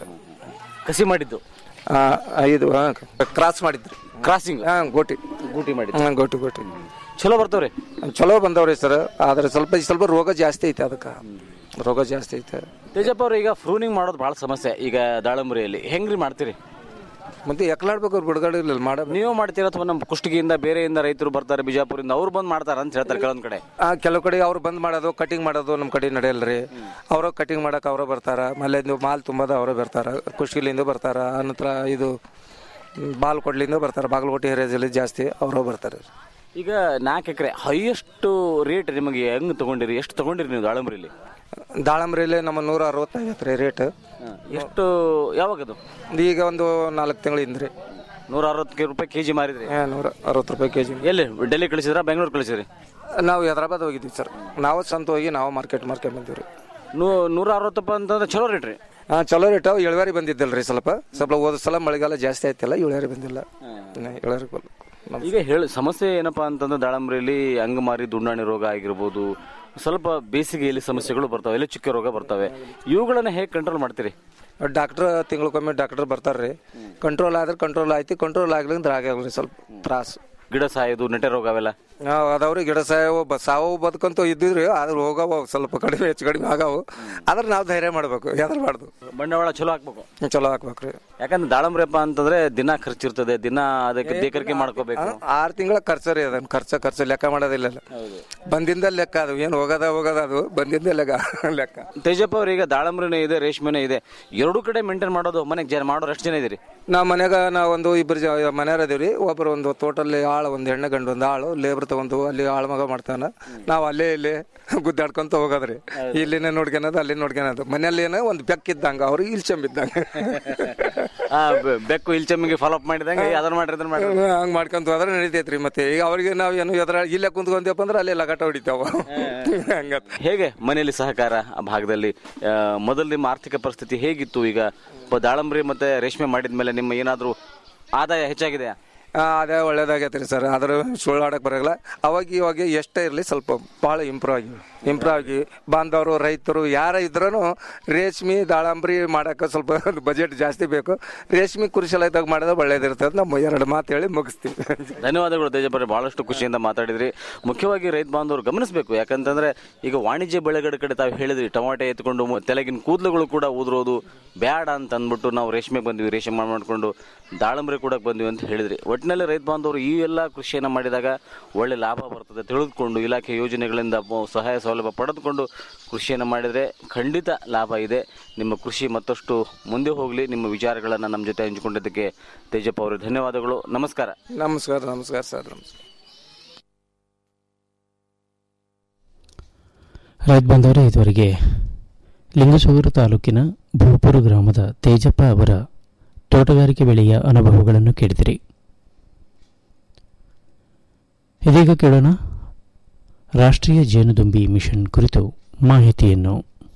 ಕಸಿ ಮಾಡಿದ್ದು ಆ, ಐದು ಹಾಂ ಕ್ರಾಸ್ ಮಾಡಿದ್ರಿ ಕ್ರಾಸಿಂಗ್ ಹಾಂ ಗೋಟಿ ಗೂಟಿ ಮಾಡಿದ್ದು ಹಾಂ ಗೋಟಿ ಗೋಟಿ ಚಲೋ ಬರ್ತಾವ್ರಿ ಚಲೋ ಬಂದವ್ರಿ ಸರ್ ಆದ್ರೆ ಸ್ವಲ್ಪ ಸ್ವಲ್ಪ ರೋಗ ಜಾಸ್ತಿ ಐತೆ ಅದಕ್ಕೆ ರೋಗ ಜಾಸ್ತಿ ಐತೆ ತೇಜಪ್ಪ ಅವ್ರು ಈಗ ಫ್ರೂನಿಂಗ್ ಮಾಡೋದು ಬಹಳ ಸಮಸ್ಯೆ ಈಗ ದಾಳಂಬ್ರಿಯಲ್ಲಿ ಹೆಂಗ್ರಿ ಮಾಡ್ತೀರಿ ಮತ್ತೆ ಎಕ್ಲಾಡ್ಬೇಕು ಅವ್ರು ಬಿಡುಗಡೆ ಇಲ್ಲ ಮಾಡ ನೀವು ಮಾಡ್ತೀರಾ ಅಥವಾ ನಮ್ಮ ಕುಷ್ಟಗಿಯಿಂದ ಬೇರೆಯಿಂದ ರೈತರು ಬರ್ತಾರೆ ಬಿಜಾಪುರಿಂದ ಅವ್ರು ಬಂದು ಮಾಡ್ತಾರ ಅಂತ ಹೇಳ್ತಾರೆ ಕೆಲವೊಂದ್ ಕಡೆ ಆ, ಕೆಲವು ಕಡೆ ಅವ್ರು ಬಂದ್ ಮಾಡೋದು ಕಟಿಂಗ್ ಮಾಡೋದು ನಮ್ಮ ಕಡೆ ನಡೆಯಲ್ರಿ ಅವರು ಕಟಿಂಗ್ ಮಾಡಕ್ ಅವ್ರ ಬರ್ತಾರ ಆಮೇಲೆ ನೀವು ಮಾಲ್ ತುಂಬೋದು ಅವರೇ ಬರ್ತಾರ ಕುಷ್ಕಿಲಿಂದ ಬರ್ತಾರ ಆನಂತರ ಇದು ಬಾಲ್ಕೋಟ್ಲಿಂದ ಬರ್ತಾರೆ ಬಾಗಲಕೋಟೆ ಏರಿಯಾದಲ್ಲಿ ಜಾಸ್ತಿ ಅವರು ಬರ್ತಾರೆ ಈಗ ನಾಲ್ಕು ಎಕರೆ ಹೈಯೆಸ್ಟ್ ರೇಟ್ ನಿಮಗೆ ಹೆಂಗ್ ತಗೊಂಡಿರಿ ಎಷ್ಟು ತಗೊಂಡಿರಿ ನೀವು ದಾಳಂಬ್ರಿಲಿ ದಾಳಂಬ್ರಿಲಿ ನಮ್ಮ ನೂರ ಅರವತ್ತೈವತ್ತು ರೀ ರೇಟ್ ಎಷ್ಟು ಯಾವಾಗದು ಈಗ ಒಂದು ನಾಲ್ಕು ತಿಂಗಳಿಂದ ರೀ ನೂರ ಅರವತ್ತು ರೂಪಾಯಿ ಕೆಜಿ ಮಾರಿದ್ರಿ ಏ, ನೂರ ಅರವತ್ತು ರೂಪಾಯಿ ಕೆ ಜಿ ಎಲ್ಲಿ ಡೆಲ್ಲಿ ಕಳಿಸಿದ್ರ ಬೆಂಗಳೂರು ಕಳಿಸಿದ್ರಿ ನಾವು ಹೈದ್ರಾಬಾದ್ ಹೋಗಿದ್ವಿ ಸರ್ ನಾವು ಸ್ವಂತ ಹೋಗಿ ನಾವು ಮಾರ್ಕೆಟ್ ಮಾರ್ಕೆಟ್ ಬಂದೀವಿ ರೀ ನೂ ನೂರ ಅರವತ್ತು ರೂಪಾಯಿ ಅಂತಂದ್ರೆ ಚಲೋ ರೇಟ್ ರೀ ಹಾಂ ಚಲೋ ರೇಟ್ ಇಳುವರಿ ಬಂದಿದ್ದಲ್ಲ ರೀ ಸ್ವಲ್ಪ ಸ್ವಲ್ಪ ಹೋದ ಸಲ ಮಳೆಗಾಲ ಜಾಸ್ತಿ ಆಯ್ತಲ್ಲ ಇಳುವರಿ ಬಂದಿಲ್ಲ ಇನ್ನು ಇಳುವರಿ ಬಲ್ಲ ನಮ್- ಈಗ ಹೇಳಿ ಸಮಸ್ಯೆ ಏನಪ್ಪಾ ಅಂತಂದ್ರೆ ದಾಳಂಬ್ರಿಯಲ್ಲಿ ಅಂಗಮಾರಿ ದುಂಡಾಣಿ ರೋಗ ಆಗಿರ್ಬೋದು ಸ್ವಲ್ಪ ಬೇಸಿಗೆಯಲ್ಲಿ ಸಮಸ್ಯೆಗಳು ಬರ್ತವೆ ಎಲೆ ಚುಕ್ಕೆ ರೋಗ ಬರ್ತವೆ ಇವುಗಳನ್ನ ಹೇಗೆ ಕಂಟ್ರೋಲ್ ಮಾಡ್ತೀರಿ ಡಾಕ್ಟ್ರ್ ತಿಂಗಳಕ್ಕೊಮ್ಮೆ ಡಾಕ್ಟರ್ ಬರ್ತಾರ್ರಿ ಕಂಟ್ರೋಲ್ ಆದ್ರೆ ಕಂಟ್ರೋಲ್ ಆಯ್ತು ಕಂಟ್ರೋಲ್ ಆಗ್ಲಿಂದ್ರೆ ಆಗಲ್ರಿ ಸ್ವಲ್ಪ ತ್ರಾಸು ಗಿಡ ಸಾಯೋದು ನೆಟೆ ರೋಗ ಅವೆಲ್ಲ ನಾವು ಅದಾವ್ರಿ ಗಿಡ ಸಾವು ಬ ಸಾವು ಬದುಕಂತೂ ಇದ್ದಿದ್ರಿ ಆದ್ರೆ ಹೋಗವು ಸ್ವಲ್ಪ ಕಡಿಮೆ ಹೆಚ್ಚು ಕಡಿಮೆ ಆಗವು ಆದ್ರೆ ನಾವು ಧೈರ್ಯ ಮಾಡ್ಬೇಕು ಹೆದರ್ಬಾರ್ದು ಬಂಡವಾಳ ಚಲೋ ಹಾಕ್ಬೇಕು ಚಲೋ ಹಾಕ್ಬೇಕ್ರಿ ಯಾಕಂದ್ರೆ ದಾಳಂಬ್ರಿಯಪ್ಪ ಅಂತಂದ್ರೆ ದಿನ ಖರ್ಚಿರ್ತದೆ ದಿನ ಅದಕ್ಕೆ ದೇಕರಿಕೆ ಮಾಡ್ಕೋಬೇಕು ಆರು ತಿಂಗಳ ಖರ್ಚು ರೀ ಅದನ್ನ ಖರ್ಚು ಖರ್ಚು ಲೆಕ್ಕ ಮಾಡೋದಿಲ್ಲ ಬಂದಿಂದ ಲೆಕ್ಕ ಅದು ಏನು ಹೋಗೋದ ಹೋಗೋದ ಅದು ಬಂದಿಂದ ಲೆಕ್ಕ ಲೆಕ್ಕ ತೇಜಪ್ಪ ಅವ್ರ ಈಗ ದಾಳಂಬ್ರಿನೇ ಇದೆ ರೇಷ್ಮೆನೇ ಇದೆ ಎರಡೂ ಕಡೆ ಮೇಂಟೈನ್ ಮಾಡೋದು ಮನೆಗೆ ಜನ ಮಾಡೋರು ಎಷ್ಟು ಜನ ಇದೀರಿ ನಾವು ಮನ್ಯಾಗ ನಾವು ಒಂದು ಇಬ್ಬರು ಜ ಮನೆಯವ್ರು ಅದೀವ್ರಿ ಒಬ್ಬರು ಒಂದು ತೋಟಲ್ಲಿ ಆಳು ಒಂದು ಹೆಣ್ಣು ಗಂಡು ಒಂದು ಆಳು ಲೇಬರ್ ತಗೊಂಡು ಅಲ್ಲಿ ಆಳು ಮಗ ಮಾಡ್ತಾನ ನಾವು ಅಲ್ಲೇ ಇಲ್ಲಿ ಗುದ್ದಾಡ್ಕೊಂತ ಹೋಗೋದ್ರಿ ಇಲ್ಲಿನೇ ನೋಡ್ಕೊಳೋದು ಅಲ್ಲಿ ನೋಡ್ಕೊಳೋದು ಮನೆಯಲ್ಲಿ ಏನೋ ಒಂದು ಬೆಕ್ಕಿದ್ದಂಗ ಅವ್ರಿಗೆ ಇಲ್ಲಿ ಚಂಬಿದ್ದಂಗ ಆ, ಬೆ- ಬೆಕ್ಕು ಇಲ್ಚಮ್ಮಿಗೆ ಫಾಲೋ ಅಪ್ ಮಾಡಿದಂಗೆ ಅದನ್ನ ಮಾಡ್ರಿ ಇದನ್ನ ಮಾಡ್ರಿ ಹಂಗ್ ಮಾಡ್ಕೊಂತ ಹೋದ್ರೆ ನಡೀತೈತ್ರಿ ಮತ್ತೆ ಈಗ ಅವ್ರಿಗೆ ನಾವು ಏನು ಎದ್ರ ಇಲ್ಲೇ ಕುಂತ್ಕೊಂತೀವಪ್ಪ ಅಂದ್ರೆ ಅಲ್ಲೇ ಲಗಾಟ ಹೊಡಿತಾವ ಹಂಗತ್ ಹೇಗೆ ಮನೆಯಲ್ಲಿ ಸಹಕಾರ ಆ ಭಾಗದಲ್ಲಿ ಆ, ಮೊದಲು ನಿಮ್ಮ ಆರ್ಥಿಕ ಪರಿಸ್ಥಿತಿ ಹೇಗಿತ್ತು ಈಗ ಪ- ದಾಳಂಬ್ರಿ ಮತ್ತೆ ರೇಷ್ಮೆ ಮಾಡಿದ್ಮೇಲೆ ನಿಮ್ಮ ಏನಾದ್ರೂ ಆದಾಯ ಹೆಚ್ಚಾಗಿದೆಯಾ ಆ, ಅದೇ ಒಳ್ಳೇದಾಗೈತ್ರಿ ಸರ್ ಆದ್ರೆ ಸುಳ್ಳಾಡಕ್ ಬರಲ್ಲ ಅವಾಗ ಇವಾಗ ಎಷ್ಟೇ ಇರಲಿ ಸ್ವಲ್ಪ ಭಾಳ ಇಂಪ್ರೂವ್ ಆಗಿ ಇಂಪ್ರೂವ್ ಆಗಿ ಬಾಂಧವರು ರೈತರು ಯಾರ ಇದ್ರೂ ರೇಷ್ಮೆ ದಾಳಂಬ್ರಿ ಮಾಡಕ್ಕೆ ಸ್ವಲ್ಪ ಬಜೆಟ್ ಜಾಸ್ತಿ ಬೇಕು ರೇಷ್ಮೆ ಕುರಿಶಾಲೆದಾಗ ಮಾಡಿದ್ರೆ ಒಳ್ಳೇದಿರ್ತದೆ ನಮ್ಮ ಎರಡು ಮಾತು ಹೇಳಿ ಮುಗಿಸ್ತೀವಿ ಧನ್ಯವಾದಗಳು ತೇಜಪ್ಪರೆ ಬಹಳಷ್ಟು ಖುಷಿಯಿಂದ ಮಾತಾಡಿದ್ರಿ ಮುಖ್ಯವಾಗಿ ರೈತ ಬಾಂಧವರು ಗಮನಿಸಬೇಕು ಯಾಕಂತಂದ್ರೆ ಈಗ ವಾಣಿಜ್ಯ ಬೆಳೆಗಳ ಕಡೆ ತಾವು ಹೇಳಿದ್ರಿ ಟೊಮಾಟೆ ಎತ್ಕೊಂಡು ಮು- ತೆಲಗಿನ ಕೂದಲುಗಳು ಕೂಡ ಉದುರೋದು ಬ್ಯಾಡ ಅಂತ ಅಂದ್ಬಿಟ್ಟು ನಾವು ರೇಷ್ಮೆ ಬಂದ್ವಿ ರೇಷ್ಮೆ ಮಾಡ್ಕೊಂಡು ದಾಳಂಬ್ರಿ ಕೂಡ ಬಂದ್ವಿ ಅಂತ ಹೇಳಿದ್ರಿ ಒಟ್ಟಿನಲ್ಲಿ ರೈತ ಬಾಂಧವರು ಈ ಎಲ್ಲ ಕೃಷಿಯನ್ನ ಮಾಡಿದಾಗ ಒಳ್ಳೆ ಲಾಭ ಬರ್ತದೆ ತಿಳಿದುಕೊಂಡು ಇಲಾಖೆ ಯೋಜನೆಗಳಿಂದ ಪ- ಸಹಾಯ ಸೌಲಭ್ಯ ಪಡೆದುಕೊಂಡು ಕೃಷಿಯನ್ನು ಮಾಡಿದರೆ ಖಂಡಿತ ಲಾಭ ಇದೆ ನಿಮ್ಮ ಕೃಷಿ ಮತ್ತಷ್ಟು ಮುಂದೆ ಹೋಗಲಿ ನಿಮ್ಮ ವಿಚಾರಗಳನ್ನು ನಮ್ಮ ಜೊತೆ ಹಂಚಿಕೊಂಡಿದ್ದಕ್ಕೆ ತೇಜಪ್ಪ ಅವರಿಗೆ ಧನ್ಯವಾದಗಳು ನಮಸ್ಕಾರ ನಮಸ್ಕಾರ ನಮಸ್ಕಾರ ಸರ್ ನಮಸ್ಕಾರ ರೈತ ಬಂದವರೇ ಇದುವರೆಗೆ ಲಿಂಗಸೂರು ತಾಲೂಕಿನ ಭೂಪುರ ಗ್ರಾಮದ ತೇಜಪ್ಪ ಅವರ ತೋಟಗಾರಿಕೆ ಬೆಳೆಯ ಅನುಭವಗಳನ್ನು ಕೇಳಿದಿರಿ ಇದೀಗ ಕೇಳೋಣ ರಾಷ್ಟ್ರೀಯ ಜೇನುದುಂಬಿ ಮಿಷನ್ ಕುರಿತು ಮಾಹಿತಿಯನ್ನು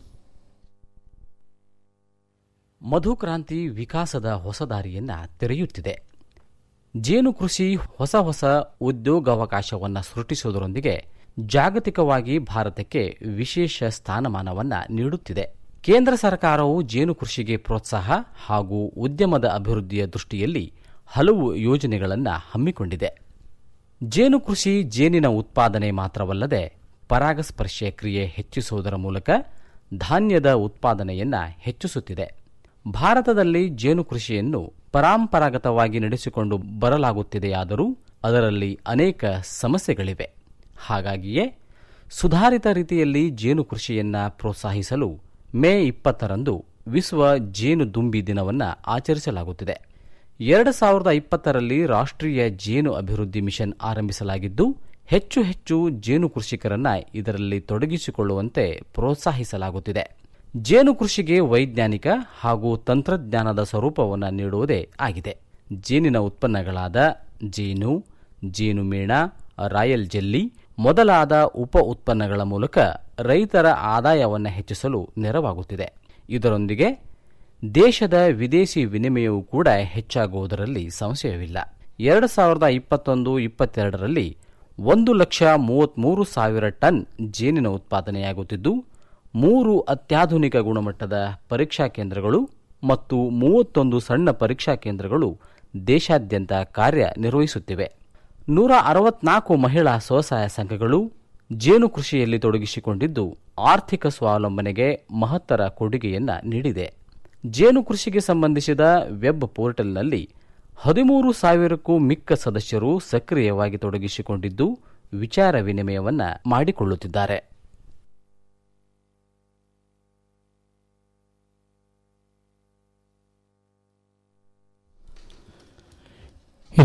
ಮಧುಕ್ರಾಂತಿ ವಿಕಾಸದ ಹೊಸ ದಾರಿಯನ್ನ ತೆರೆಯುತ್ತಿದೆ ಜೇನು ಕೃಷಿ ಹೊಸ ಹೊಸ ಉದ್ಯೋಗಾವಕಾಶವನ್ನು ಸೃಷ್ಟಿಸುವುದರೊಂದಿಗೆ ಜಾಗತಿಕವಾಗಿ ಭಾರತಕ್ಕೆ ವಿಶೇಷ ಸ್ಥಾನಮಾನವನ್ನ ನೀಡುತ್ತಿದೆ ಕೇಂದ್ರ ಸರ್ಕಾರವು ಜೇನು ಕೃಷಿಗೆ ಪ್ರೋತ್ಸಾಹ ಹಾಗೂ ಉದ್ಯಮದ ಅಭಿವೃದ್ಧಿಯ ದೃಷ್ಟಿಯಲ್ಲಿ ಹಲವು ಯೋಜನೆಗಳನ್ನು ಹಮ್ಮಿಕೊಂಡಿದೆ ಜೇನು ಕೃಷಿ ಜೇನಿನ ಉತ್ಪಾದನೆ ಮಾತ್ರವಲ್ಲದೆ ಪರಾಗಸ್ಪರ್ಶ ಕ್ರಿಯೆ ಹೆಚ್ಚಿಸುವುದರ ಮೂಲಕ ಧಾನ್ಯದ ಉತ್ಪಾದನೆಯನ್ನ ಹೆಚ್ಚಿಸುತ್ತಿದೆ ಭಾರತದಲ್ಲಿ ಜೇನು ಕೃಷಿಯನ್ನು ಪರಂಪರಾಗತವಾಗಿ ನಡೆಸಿಕೊಂಡು ಬರಲಾಗುತ್ತಿದೆಯಾದರೂ ಅದರಲ್ಲಿ ಅನೇಕ ಸಮಸ್ಯೆಗಳಿವೆ ಹಾಗಾಗಿಯೇ ಸುಧಾರಿತ ರೀತಿಯಲ್ಲಿ ಜೇನು ಕೃಷಿಯನ್ನ ಪ್ರೋತ್ಸಾಹಿಸಲು ಮೇ ಇಪ್ಪತ್ತರಂದು ವಿಶ್ವ ಜೇನು ದುಂಬಿ ದಿನವನ್ನು ಆಚರಿಸಲಾಗುತ್ತಿದೆ ಎರಡು ಸಾವಿರದ ಇಪ್ಪತ್ತರಲ್ಲಿ ರಾಷ್ಟ್ರೀಯ ಜೇನು ಅಭಿವೃದ್ಧಿ ಮಿಷನ್ ಆರಂಭಿಸಲಾಗಿದ್ದು ಹೆಚ್ಚು ಹೆಚ್ಚು ಜೇನು ಕೃಷಿಕರನ್ನ ಇದರಲ್ಲಿ ತೊಡಗಿಸಿಕೊಳ್ಳುವಂತೆ ಪ್ರೋತ್ಸಾಹಿಸಲಾಗುತ್ತಿದೆ ಜೇನು ಕೃಷಿಗೆ ವೈಜ್ಞಾನಿಕ ಹಾಗೂ ತಂತ್ರಜ್ಞಾನದ ಸ್ವರೂಪವನ್ನು ನೀಡುವುದೇ ಆಗಿದೆ ಜೇನಿನ ಉತ್ಪನ್ನಗಳಾದ ಜೇನು ಜೇನುಮೇಣ ರಾಯಲ್ ಜೆಲ್ಲಿ ಮೊದಲಾದ ಉಪ ಉತ್ಪನ್ನಗಳ ಮೂಲಕ ರೈತರ ಆದಾಯವನ್ನು ಹೆಚ್ಚಿಸಲು ನೆರವಾಗುತ್ತಿದೆ ಇದರೊಂದಿಗೆ ದೇಶದ ವಿದೇಶಿ ವಿನಿಮಯವೂ ಕೂಡ ಹೆಚ್ಚಾಗುವುದರಲ್ಲಿ ಸಂಶಯವಿಲ್ಲ ಎರಡು ಸಾವಿರದ ಇಪ್ಪತ್ತೊಂದು ಇಪ್ಪತ್ತೆರಡರಲ್ಲಿ ಒಂದು ಲಕ್ಷ ಮೂವತ್ಮೂರು ಸಾವಿರ ಟನ್ ಜೇನಿನ ಉತ್ಪಾದನೆಯಾಗುತ್ತಿದ್ದು ಮೂರು ಅತ್ಯಾಧುನಿಕ ಗುಣಮಟ್ಟದ ಪರೀಕ್ಷಾ ಕೇಂದ್ರಗಳು ಮತ್ತು ಮೂವತ್ತೊಂದು ಸಣ್ಣ ಪರೀಕ್ಷಾ ಕೇಂದ್ರಗಳು ದೇಶಾದ್ಯಂತ ಕಾರ್ಯನಿರ್ವಹಿಸುತ್ತಿವೆ ನೂರ ಅರವತ್ನಾಲ್ಕು ಮಹಿಳಾ ಸ್ವಸಹಾಯ ಸಂಘಗಳು ಜೇನು ಕೃಷಿಯಲ್ಲಿ ತೊಡಗಿಸಿಕೊಂಡಿದ್ದು ಆರ್ಥಿಕ ಸ್ವಾವಲಂಬನೆಗೆ ಮಹತ್ತರ ಕೊಡುಗೆಯನ್ನ ನೀಡಿದೆ ಜೇನು ಕೃಷಿಗೆ ಸಂಬಂಧಿಸಿದ ವೆಬ್ ಪೋರ್ಟಲ್ನಲ್ಲಿ ಹದಿಮೂರು ಸಾವಿರಕ್ಕೂ ಮಿಕ್ಕ ಸದಸ್ಯರು ಸಕ್ರಿಯವಾಗಿ ತೊಡಗಿಸಿಕೊಂಡಿದ್ದು ವಿಚಾರ ವಿನಿಮಯವನ್ನ ಮಾಡಿಕೊಳ್ಳುತ್ತಿದ್ದಾರೆ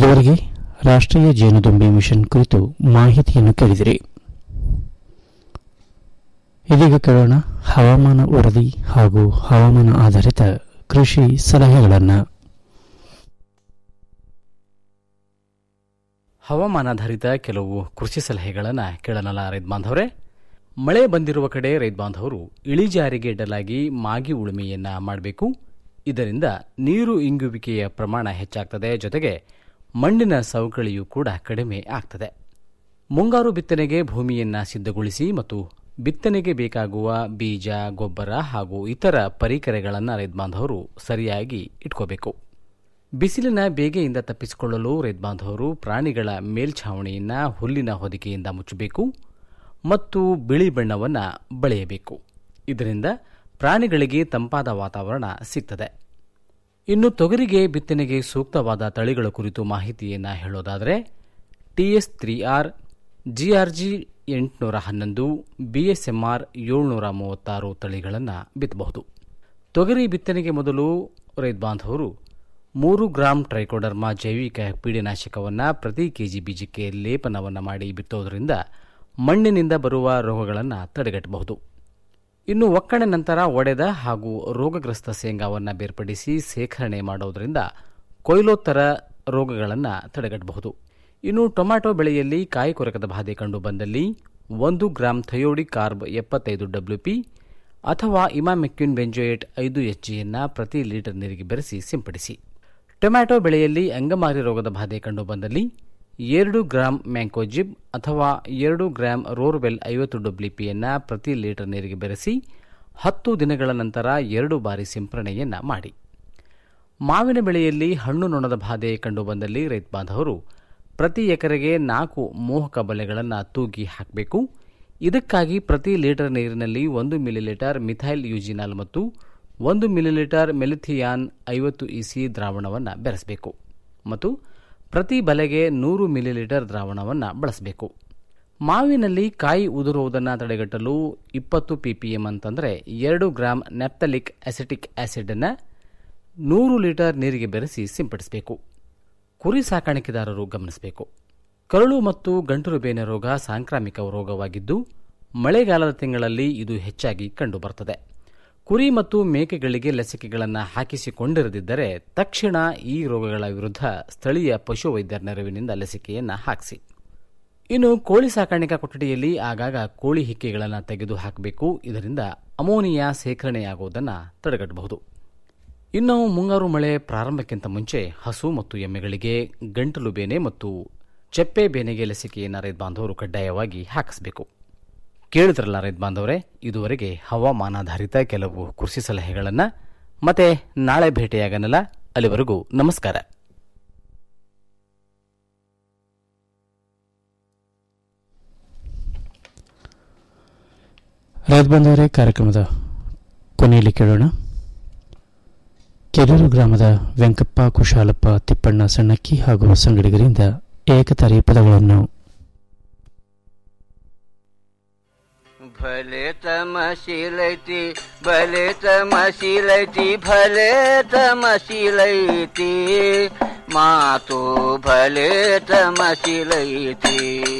ಇದುವರೆಗೆ ರಾಷ್ಟ್ರೀಯ ಜೇನುದುಂಬಿ ಮಿಷನ್ ಕುರಿತು ಮಾಹಿತಿಯನ್ನು ಕೇಳಿದಿರಿ ಇದೀಗ ಕೇಳೋಣ ಹವಾಮಾನ ವರದಿ ಹಾಗೂ ಹವಾಮಾನ ಆಧಾರಿತ ಕೃಷಿ ಸಲಹೆಗಳನ್ನು ಹವಾಮಾನಾಧಾರಿತ ಕೆಲವು ಕೃಷಿ ಸಲಹೆಗಳನ್ನು ಕೇಳನಲ್ಲ ರೈತ ಬಾಂಧವರೇ ಮಳೆ ಬಂದಿರುವ ಕಡೆ ರೈತ ಬಾಂಧವರು ಇಳಿಜಾರಿಗೆ ಇಡಲಾಗಿ ಮಾಗಿ ಉಳುಮೆಯನ್ನ ಮಾಡಬೇಕು ಇದರಿಂದ ನೀರು ಇಂಗುವಿಕೆಯ ಪ್ರಮಾಣ ಹೆಚ್ಚಾಗ್ತದೆ ಜೊತೆಗೆ ಮಣ್ಣಿನ ಸವಕಳಿಯೂ ಕೂಡ ಕಡಿಮೆ ಆಗ್ತದೆ ಮುಂಗಾರು ಬಿತ್ತನೆಗೆ ಭೂಮಿಯನ್ನ ಸಿದ್ಧಗೊಳಿಸಿ ಮತ್ತು ಬಿತ್ತನೆಗೆ ಬೇಕಾಗುವ ಬೀಜ ಗೊಬ್ಬರ ಹಾಗೂ ಇತರ ಪರಿಕರಗಳನ್ನು ರೈತ ಬಾಂಧವರು ಸರಿಯಾಗಿ ಇಟ್ಕೋಬೇಕು ಬಿಸಿಲಿನ ಬೇಗೆಯಿಂದ ತಪ್ಪಿಸಿಕೊಳ್ಳಲು ರೈತ ಬಾಂಧವರು ಪ್ರಾಣಿಗಳ ಮೇಲ್ಛಾವಣಿಯನ್ನ ಹುಲ್ಲಿನ ಹೊದಿಕೆಯಿಂದ ಮುಚ್ಚಬೇಕು ಮತ್ತು ಬಿಳಿ ಬಣ್ಣವನ್ನು ಬಳೆಯಬೇಕು ಇದರಿಂದ ಪ್ರಾಣಿಗಳಿಗೆ ತಂಪಾದ ವಾತಾವರಣ ಸಿಗ್ತದೆ ಇನ್ನು ತೊಗರಿಗೆ ಬಿತ್ತನೆಗೆ ಸೂಕ್ತವಾದ ತಳಿಗಳ ಕುರಿತು ಮಾಹಿತಿಯನ್ನು ಹೇಳೋದಾದರೆ ಟಿಎಸ್ ತ್ರೀ ಆರ್ ಜಿಆರ್ಜಿ ಎಂಟುನೂರ ಹನ್ನೊಂದು ಬಿಎಸ್ಎಂಆರ್ ಏಳ್ನೂರ ಮೂವತ್ತಾರು ತಳಿಗಳನ್ನು ಬಿತ್ತಬಹುದು ತೊಗರಿ ಬಿತ್ತನೆಗೆ ಮೊದಲು ರೈತ ಬಾಂಧವರು ಮೂರು ಗ್ರಾಂ ಟ್ರೈಕೋಡರ್ಮಾ ಜೈವಿಕ ಪೀಡನಾಶಕವನ್ನು ಪ್ರತಿ ಕೆಜಿ ಬೀಜಕ್ಕೆ ಲೇಪನವನ್ನು ಮಾಡಿ ಬಿತ್ತೋದರಿಂದ ಮಣ್ಣಿನಿಂದ ಬರುವ ರೋಗಗಳನ್ನು ತಡೆಗಟ್ಟಬಹುದು ಇನ್ನು ಒಕ್ಕಣೆ ನಂತರ ಒಡೆದ ಹಾಗೂ ರೋಗಗ್ರಸ್ತ ಶೇಂಗಾವನ್ನು ಬೇರ್ಪಡಿಸಿ ಸೇಖರಣೆ ಮಾಡೋದರಿಂದ ಕೊಯ್ಲೋತ್ತರ ರೋಗಗಳನ್ನು ತಡೆಗಟ್ಟಬಹುದು ಇನ್ನು ಟೊಮ್ಯಾಟೊ ಬೆಳೆಯಲ್ಲಿ ಕಾಯಿ ಕೊರಕದ ಬಾಧೆ ಕಂಡು ಬಂದಲ್ಲಿ ಒಂದು ಗ್ರಾಂ ಥಯೋಡಿ ಕಾರ್ಬ್ ಎಪ್ಪತ್ತೈದು ಡಬ್ಲ್ಯೂಪಿ ಅಥವಾ ಇಮಾಮೆಕ್ಯೂನ್ ಬೆಂಜೋಯೇಟ್ ಐದು ಎಚ್ಜಿಯನ್ನು ಪ್ರತಿ ಲೀಟರ್ ನೀರಿಗೆ ಬೆರೆಸಿ ಸಿಂಪಡಿಸಿ ಟೊಮ್ಯಾಟೊ ಬೆಳೆಯಲ್ಲಿ ಅಂಗಮಾರಿ ರೋಗದ ಬಾಧೆ ಕಂಡು ಬಂದಲ್ಲಿ ಎರಡು ಗ್ರಾಂ ಮ್ಯಾಂಕೋಜಿಬ್ ಅಥವಾ ಎರಡು ಗ್ರಾಂ ರೋರ್ವೆಲ್ ಐವತ್ತು ಡಬ್ಲ್ಯೂಪಿಯನ್ನು ಪ್ರತಿ ಲೀಟರ್ ನೀರಿಗೆ ಬೆರೆಸಿ ಹತ್ತು ದಿನಗಳ ನಂತರ ಎರಡು ಬಾರಿ ಸಿಂಪರಣೆಯನ್ನು ಮಾಡಿ ಮಾವಿನ ಬೆಳೆಯಲ್ಲಿ ಹಣ್ಣು ನೊಣದ ಬಾಧೆ ಕಂಡುಬಂದಲ್ಲಿ ರೈತ ಬಾಂಧವರು ಪ್ರತಿ ಎಕರೆಗೆ ನಾಲ್ಕು ಮೋಹಕ ಬಲೆಗಳನ್ನು ತೂಗಿ ಹಾಕಬೇಕು ಇದಕ್ಕಾಗಿ ಪ್ರತಿ ಲೀಟರ್ ನೀರಿನಲ್ಲಿ ಒಂದು ಮಿಲಿಲೀಟರ್ ಮಿಥೈಲ್ ಯೂಜಿನಾಲ್ ಮತ್ತು ಒಂದು ಮಿಲಿಲೀಟರ್ ಮೆಲಿಥಿಯಾನ್ ಐವತ್ತು ಇಸಿ ದ್ರಾವಣವನ್ನು ಬೆರೆಸಬೇಕು ಮತ್ತು ಪ್ರತಿ ಬಲೆಗೆ ನೂರು ಮಿಲಿಲೀಟರ್ ದ್ರಾವಣವನ್ನು ಬಳಸಬೇಕು ಮಾವಿನಲ್ಲಿ ಕಾಯಿ ಉದುರುವುದನ್ನು ತಡೆಗಟ್ಟಲು ಇಪ್ಪತ್ತು ಪಿಪಿಎಂ ಅಂತಂದರೆ ಎರಡು ಗ್ರಾಂ ನೆಪ್ತಲಿಕ್ ಅಸಿಟಿಕ್ ಆಸಿಡನ್ನು ನೂರು ಲೀಟರ್ ನೀರಿಗೆ ಬೆರೆಸಿ ಸಿಂಪಡಿಸಬೇಕು ಕುರಿ ಸಾಕಾಣಿಕೆದಾರರು ಗಮನಿಸಬೇಕು ಕರಳು ಮತ್ತು ಗಂಟಲು ಬೇನೆ ರೋಗ ಸಾಂಕ್ರಾಮಿಕ ರೋಗವಾಗಿದ್ದು ಮಳೆಗಾಲದ ತಿಂಗಳಲ್ಲಿ ಇದು ಹೆಚ್ಚಾಗಿ ಕಂಡುಬರುತ್ತದೆ ಕುರಿ ಮತ್ತು ಮೇಕೆಗಳಿಗೆ ಲಸಿಕೆಗಳನ್ನು ಹಾಕಿಸಿಕೊಂಡಿರದಿದ್ದರೆ ತಕ್ಷಣ ಈ ರೋಗಗಳ ವಿರುದ್ಧ ಸ್ಥಳೀಯ ಪಶುವೈದ್ಯರ ನೆರವಿನಿಂದ ಲಸಿಕೆಯನ್ನು ಹಾಕಿಸಿ ಇನ್ನು ಕೋಳಿ ಸಾಕಾಣಿಕಾ ಕೊಠಡಿಯಲ್ಲಿ ಆಗಾಗ ಕೋಳಿ ಹಿಕ್ಕೆಗಳನ್ನು ತೆಗೆದು ಹಾಕಬೇಕು ಇದರಿಂದ ಅಮೋನಿಯಾ ಸೇಖರಣೆಯಾಗುವುದನ್ನು ತಡೆಗಟ್ಟಬಹುದು ಇನ್ನು ಮುಂಗಾರು ಮಳೆ ಪ್ರಾರಂಭಕ್ಕಿಂತ ಮುಂಚೆ ಹಸು ಮತ್ತು ಎಮ್ಮೆಗಳಿಗೆ ಗಂಟಲು ಬೇನೆ ಮತ್ತು ಚೆಪ್ಪೆ ಬೇನೆಗೆ ಲಸಿಕೆಯನ್ನು ರೈತ ಬಾಂಧವರು ಕಡ್ಡಾಯವಾಗಿ ಹಾಕಿಸಬೇಕು ಕೇಳಿದ್ರಲ್ಲ ರೈತ ಬಾಂಧವರೇ ಇದುವರೆಗೆ ಹವಾಮಾನಾಧಾರಿತ ಕೆಲವು ಕೃಷಿ ಸಲಹೆಗಳನ್ನು ಮತ್ತೆ ನಾಳೆ ಭೇಟಿಯಾಗನಲ್ಲ ಅಲ್ಲಿವರೆಗೂ ನಮಸ್ಕಾರ ರೈತ ಬಂದವರೇ ಕಾರ್ಯಕ್ರಮದ ಕೊನೆಯಲ್ಲಿ ಕೇಳೋಣ ಕೆರೂರು ಗ್ರಾಮದ ವೆಂಕಪ್ಪ ಕುಶಾಲಪ್ಪ ತಿಪ್ಪಣ್ಣ ಸಣ್ಣಕ್ಕಿ ಹಾಗೂ ಸಂಗಡಿಗರಿಂದ ಏಕತಾರಿ ಪದಗಳನ್ನು भले तमशिलैति भले तमशिलैति भले तमशिलैति मातो भले तमशिलैति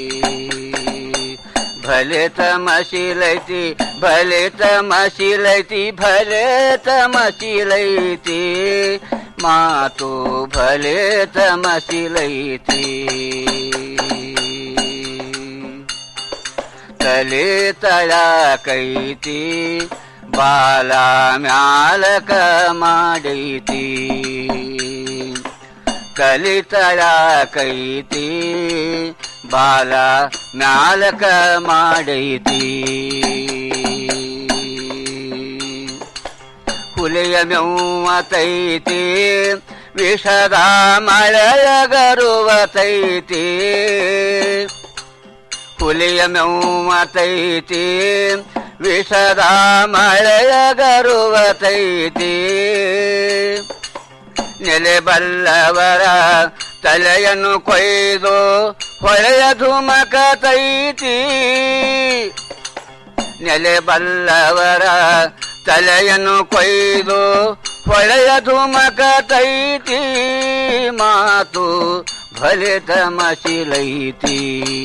भले तमशिलैति भले तमशिलैति भले तमशिलैति मातो भले तमशिलैति ತಲೆ ತಳಕೈತಿ ಬಾಲ ಮ್ಯಾಲಕ ಮಾಡೈತಿ ಕಲಿ ತಳಕೈತಿ ಬಾಲ ಮ್ಯಾಲಕ ಮಾಡೈತಿ ಹುಲಿಯ ಮೆವ್ವತೈತಿ ವಿಷದ ಮಳೆಯಗರುವತೈತಿ ಹುಲಿಯ ಮೆವ್ವತೈತಿ ವಿಷದ ಮಳೆಯಗರುವತೈತಿ ನೆಲೆ ಬಲ್ಲವರ ತಲೆಯನ್ನು ಕೊಯ್ದು ಹೊಳೆಯ ಧುಮಕತೈತಿ ನೆಲೆ ಬಲ್ಲವರ ತಲೆಯನ್ನು ಕೊಯ್ದು ಹೊಳೆಯ ಧುಮಕತೈತಿ ಮಾತು भले तमशिलैति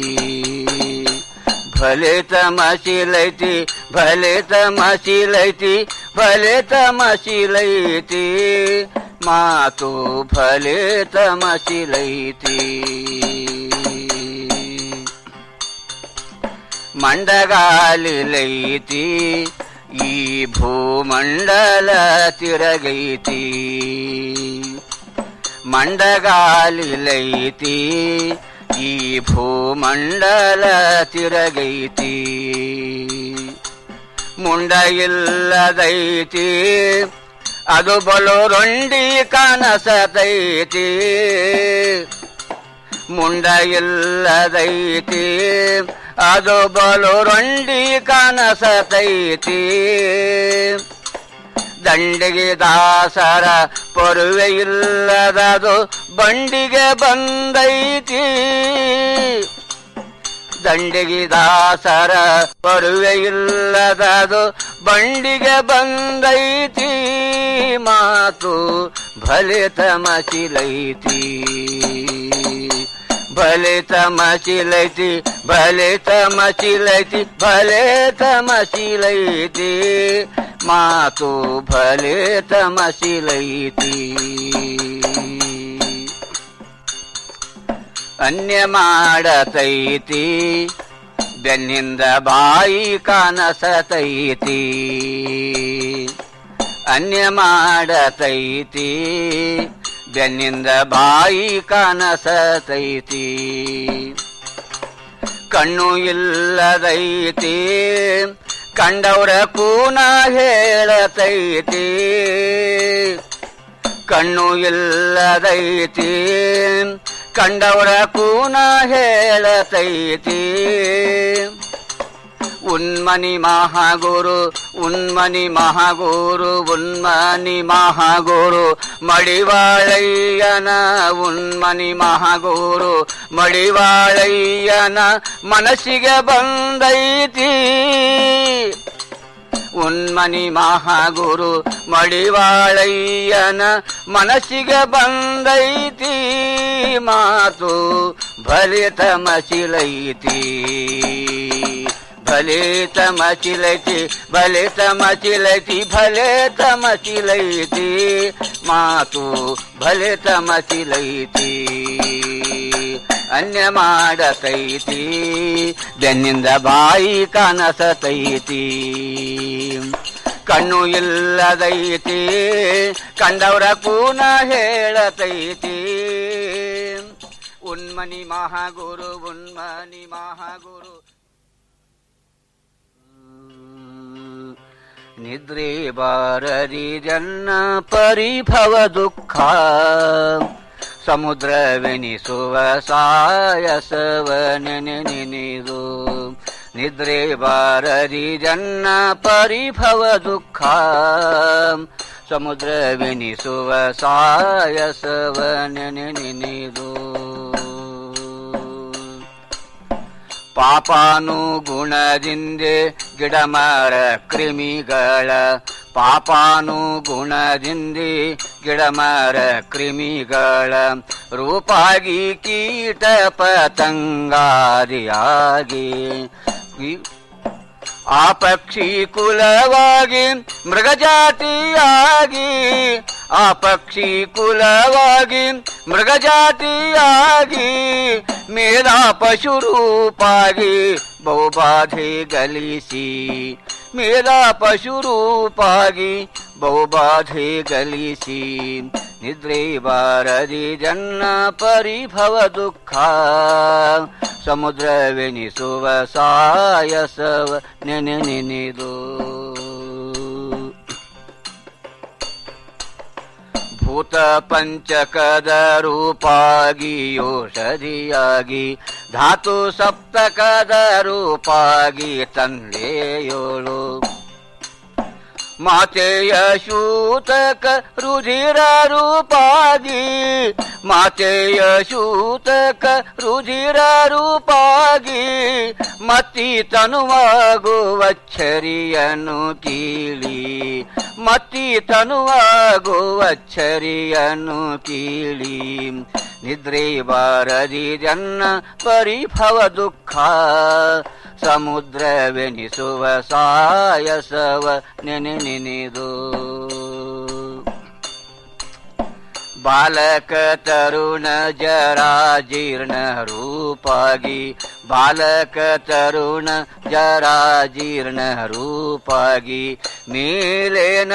भले तमशिलैति भले तमशिलैति भले तमशिलैति मातु भले तमशिलैति ಮಂಡಗಾಲಿಲೈತಿ ಈ ಭೂಮಂಡಲ ತಿರಗೈತಿ ಮಂಡಗಾಲಿಲೈತಿ ಈ ಭೂಮಂಡಲ ತಿರಗೈತಿ ಮುಂಡ ಇಲ್ಲದೈತಿ ಅದು ಬಲು ರೊಂಡಿ ಕನಸದೈತಿ ಮುಂಡ ಇಲ್ಲದೈತಿ ಅದು ಬಲು ರೊಂಡಿ ಕನಸತೈತಿ ದಂಡಿಗೆ ದಾಸರ ಪೊರುವೆ ಇಲ್ಲದದು ಬಂಡಿಗೆ ಬಂದೈತಿ ದಂಡಿಗೆ ದಾಸರ ಪೊರುವೆ ಇಲ್ಲದದು ಬಂಡಿಗೆ ಬಂದೈತಿ ಮಾತು ಭಲೆ ತಮಚಿಲೈತಿ ಭಲೆ ತಮಚಿಲೈತಿ ಭಲೆ ತಮಚಿಲೈತಿ ಭಲೆ ತಮಚಿಲೈತಿ ಮಾತು ಭಲೆ ತಮಚಿಲೈತಿ ಅನ್ಯ ಮಾಡತೈತಿ ಬೆನ್ನಿಂದ ಬಾಯಿ ಕಾನಸತೈತಿ ಅನ್ಯ ಮಾಡತೈತಿ ಬೆನ್ನಿಂದ ಬಾಯಿ ಕಾನಸತೈತಿ ಕಣ್ಣು ಇಲ್ಲದೈತಿ ಕಂಡವರ ಕೂನ ಹೇಳತೈತಿ ಕಣ್ಣು ಇಲ್ಲದೈತಿ ಕಂಡವರ ಕೂನ ಹೇಳತೈತಿ ಉನ್ಮನಿ ಮಹಾಗುರು ಉನ್ಮನಿ ಮಹಾಗುರು ಉನ್ಮನಿ ಮಹಾಗುರು ಮಡಿವಾಳಯ್ಯನ ಉನ್ಮನಿ ಮಹಾಗುರು ಮಡಿವಾಳಯ್ಯನ ಮನಸ್ಸಿಗೆ ಬಂದೈತಿ ಉನ್ಮನಿ ಮಹಾಗುರು ಮಡಿವಾಳಯ್ಯನ ಮನಸ್ಸಿಗೆ ಬಂದೈತಿ ಮಾತು ಭಲೆ ತಮಚಿಲೈತಿ ಭಲೆ ತಮಚಿಲೈತಿ ಭಲೆ ತಮಚಿಲೈತಿ ಭಲೆ ತಮಚಿಲೈತಿ ಮಾತು ಭಲೆ ತಮಚಿಲೈತಿ ಅನ್ಯ ಮಾಡತೈತಿ ಬೆನ್ನಿಂದ ಬಾಯಿ ಕಾನಸತೈತಿ ಕಣ್ಣು ಇಲ್ಲದೈತಿ ಕಂಡವರ ಕೂನ ಹೇಳತೈತಿ ಉನ್ಮನಿ ಮಹಾಗುರು ಉನ್ಮನಿ ಮಹಾಗುರು ನಿದ್ರೆ ಬಾರದಿ ಜನ್ನ ಪರಿಭವ ದುಃಖ ಸಮುದ್ರವೆನಿಸುವ ಸಾಯಸವ ನೆನೆ ನೆನೆದು ನಿದ್ರೆ ಬಾರದಿ ಜನ್ನ ಪರಿಭವ ದುಃಖ ಸಮುದ್ರವೆನಿಸುವ ಸಾಯಸವ ನೆನೆ ನೆನೆದು ಪಾಪಾನು ಗುಣದಿಂದೆ ಗಿಡಮರ ಕ್ರಿಮಿಗಳ ಪಾಪಾನು ಗುಣದಿಂದೆ ಗಿಡಮರ ಕ್ರಿಮಿಗಳ ರೂಪಾಗಿ ಕೀಟ ಪತಂಗಾದಿಯಾಗಿ ಆ ಪಕ್ಷಿ ಕುಲವಾಗಿ ಮೃಗಜಾತಿಯಾಗಿ ಆ ಪಕ್ಷಿ ಕುಲವಾಗಿ ಮೃಗಜಾತಿಯಾಗಿ ಮೇಧಾ ಪಶು ರೂಪಾಗಿ ಬಹುಬಾಧೆ ಗಲಿಸಿ ಮೇಧಾ ಪಶು ರೂಪಾಗಿ ಬಹುಬಾಧೆ ಗಲಿಸಿ ನಿದ್ರೆ ಬಾರದಿ ಜನ್ನ ಪರಿಭವ ದುಃಖ ಸಮುದ್ರವೆನಿಸುವ ಸಾಯಸವ ನೆನೆ ನೆನೆದು ಭೂತ ಪಂಚಕದ ರೂಪಾಗಿ ಔಷಧಿಯಾಗಿ ಧಾತು ಸಪ್ತಕದ ರೂಪಾಗಿ ತಂದೆಯೋಳು ಮಾತೆಯ ಶೂತಕ ರುಧಿರ ರೂಪಾಗಿ ಮಾತೆಯ ಶೂತಕ ರುಧಿರ ರೂಪಾಗಿ ಮತ್ತಿ ತನುವಾಗುವ ಛರಿಯನ್ನು ಕೀಳಿ ಮತ್ತಿ ತನುವಾಗುವಚ್ಚರಿಯನ್ನು ಕೀಳಿ ನಿದ್ರೆ ಬಾರದಿದೆನ್ನ ಪರಿಭವ ದುಃಖ ಸಮುದ್ರವೆನಿಸುವ ಸಾಯಸವ ನೆನೆ ನೆನೆದು ಬಾಲಕ ತರುಣ ಜರಾ ಜೀರ್ಣ ರೂಪಾಗಿ ಬಾಲಕ ತರುಣ ಜರಾ ಜೀರ್ಣ ರೂಪಾಗಿ ಮೇಲೇನ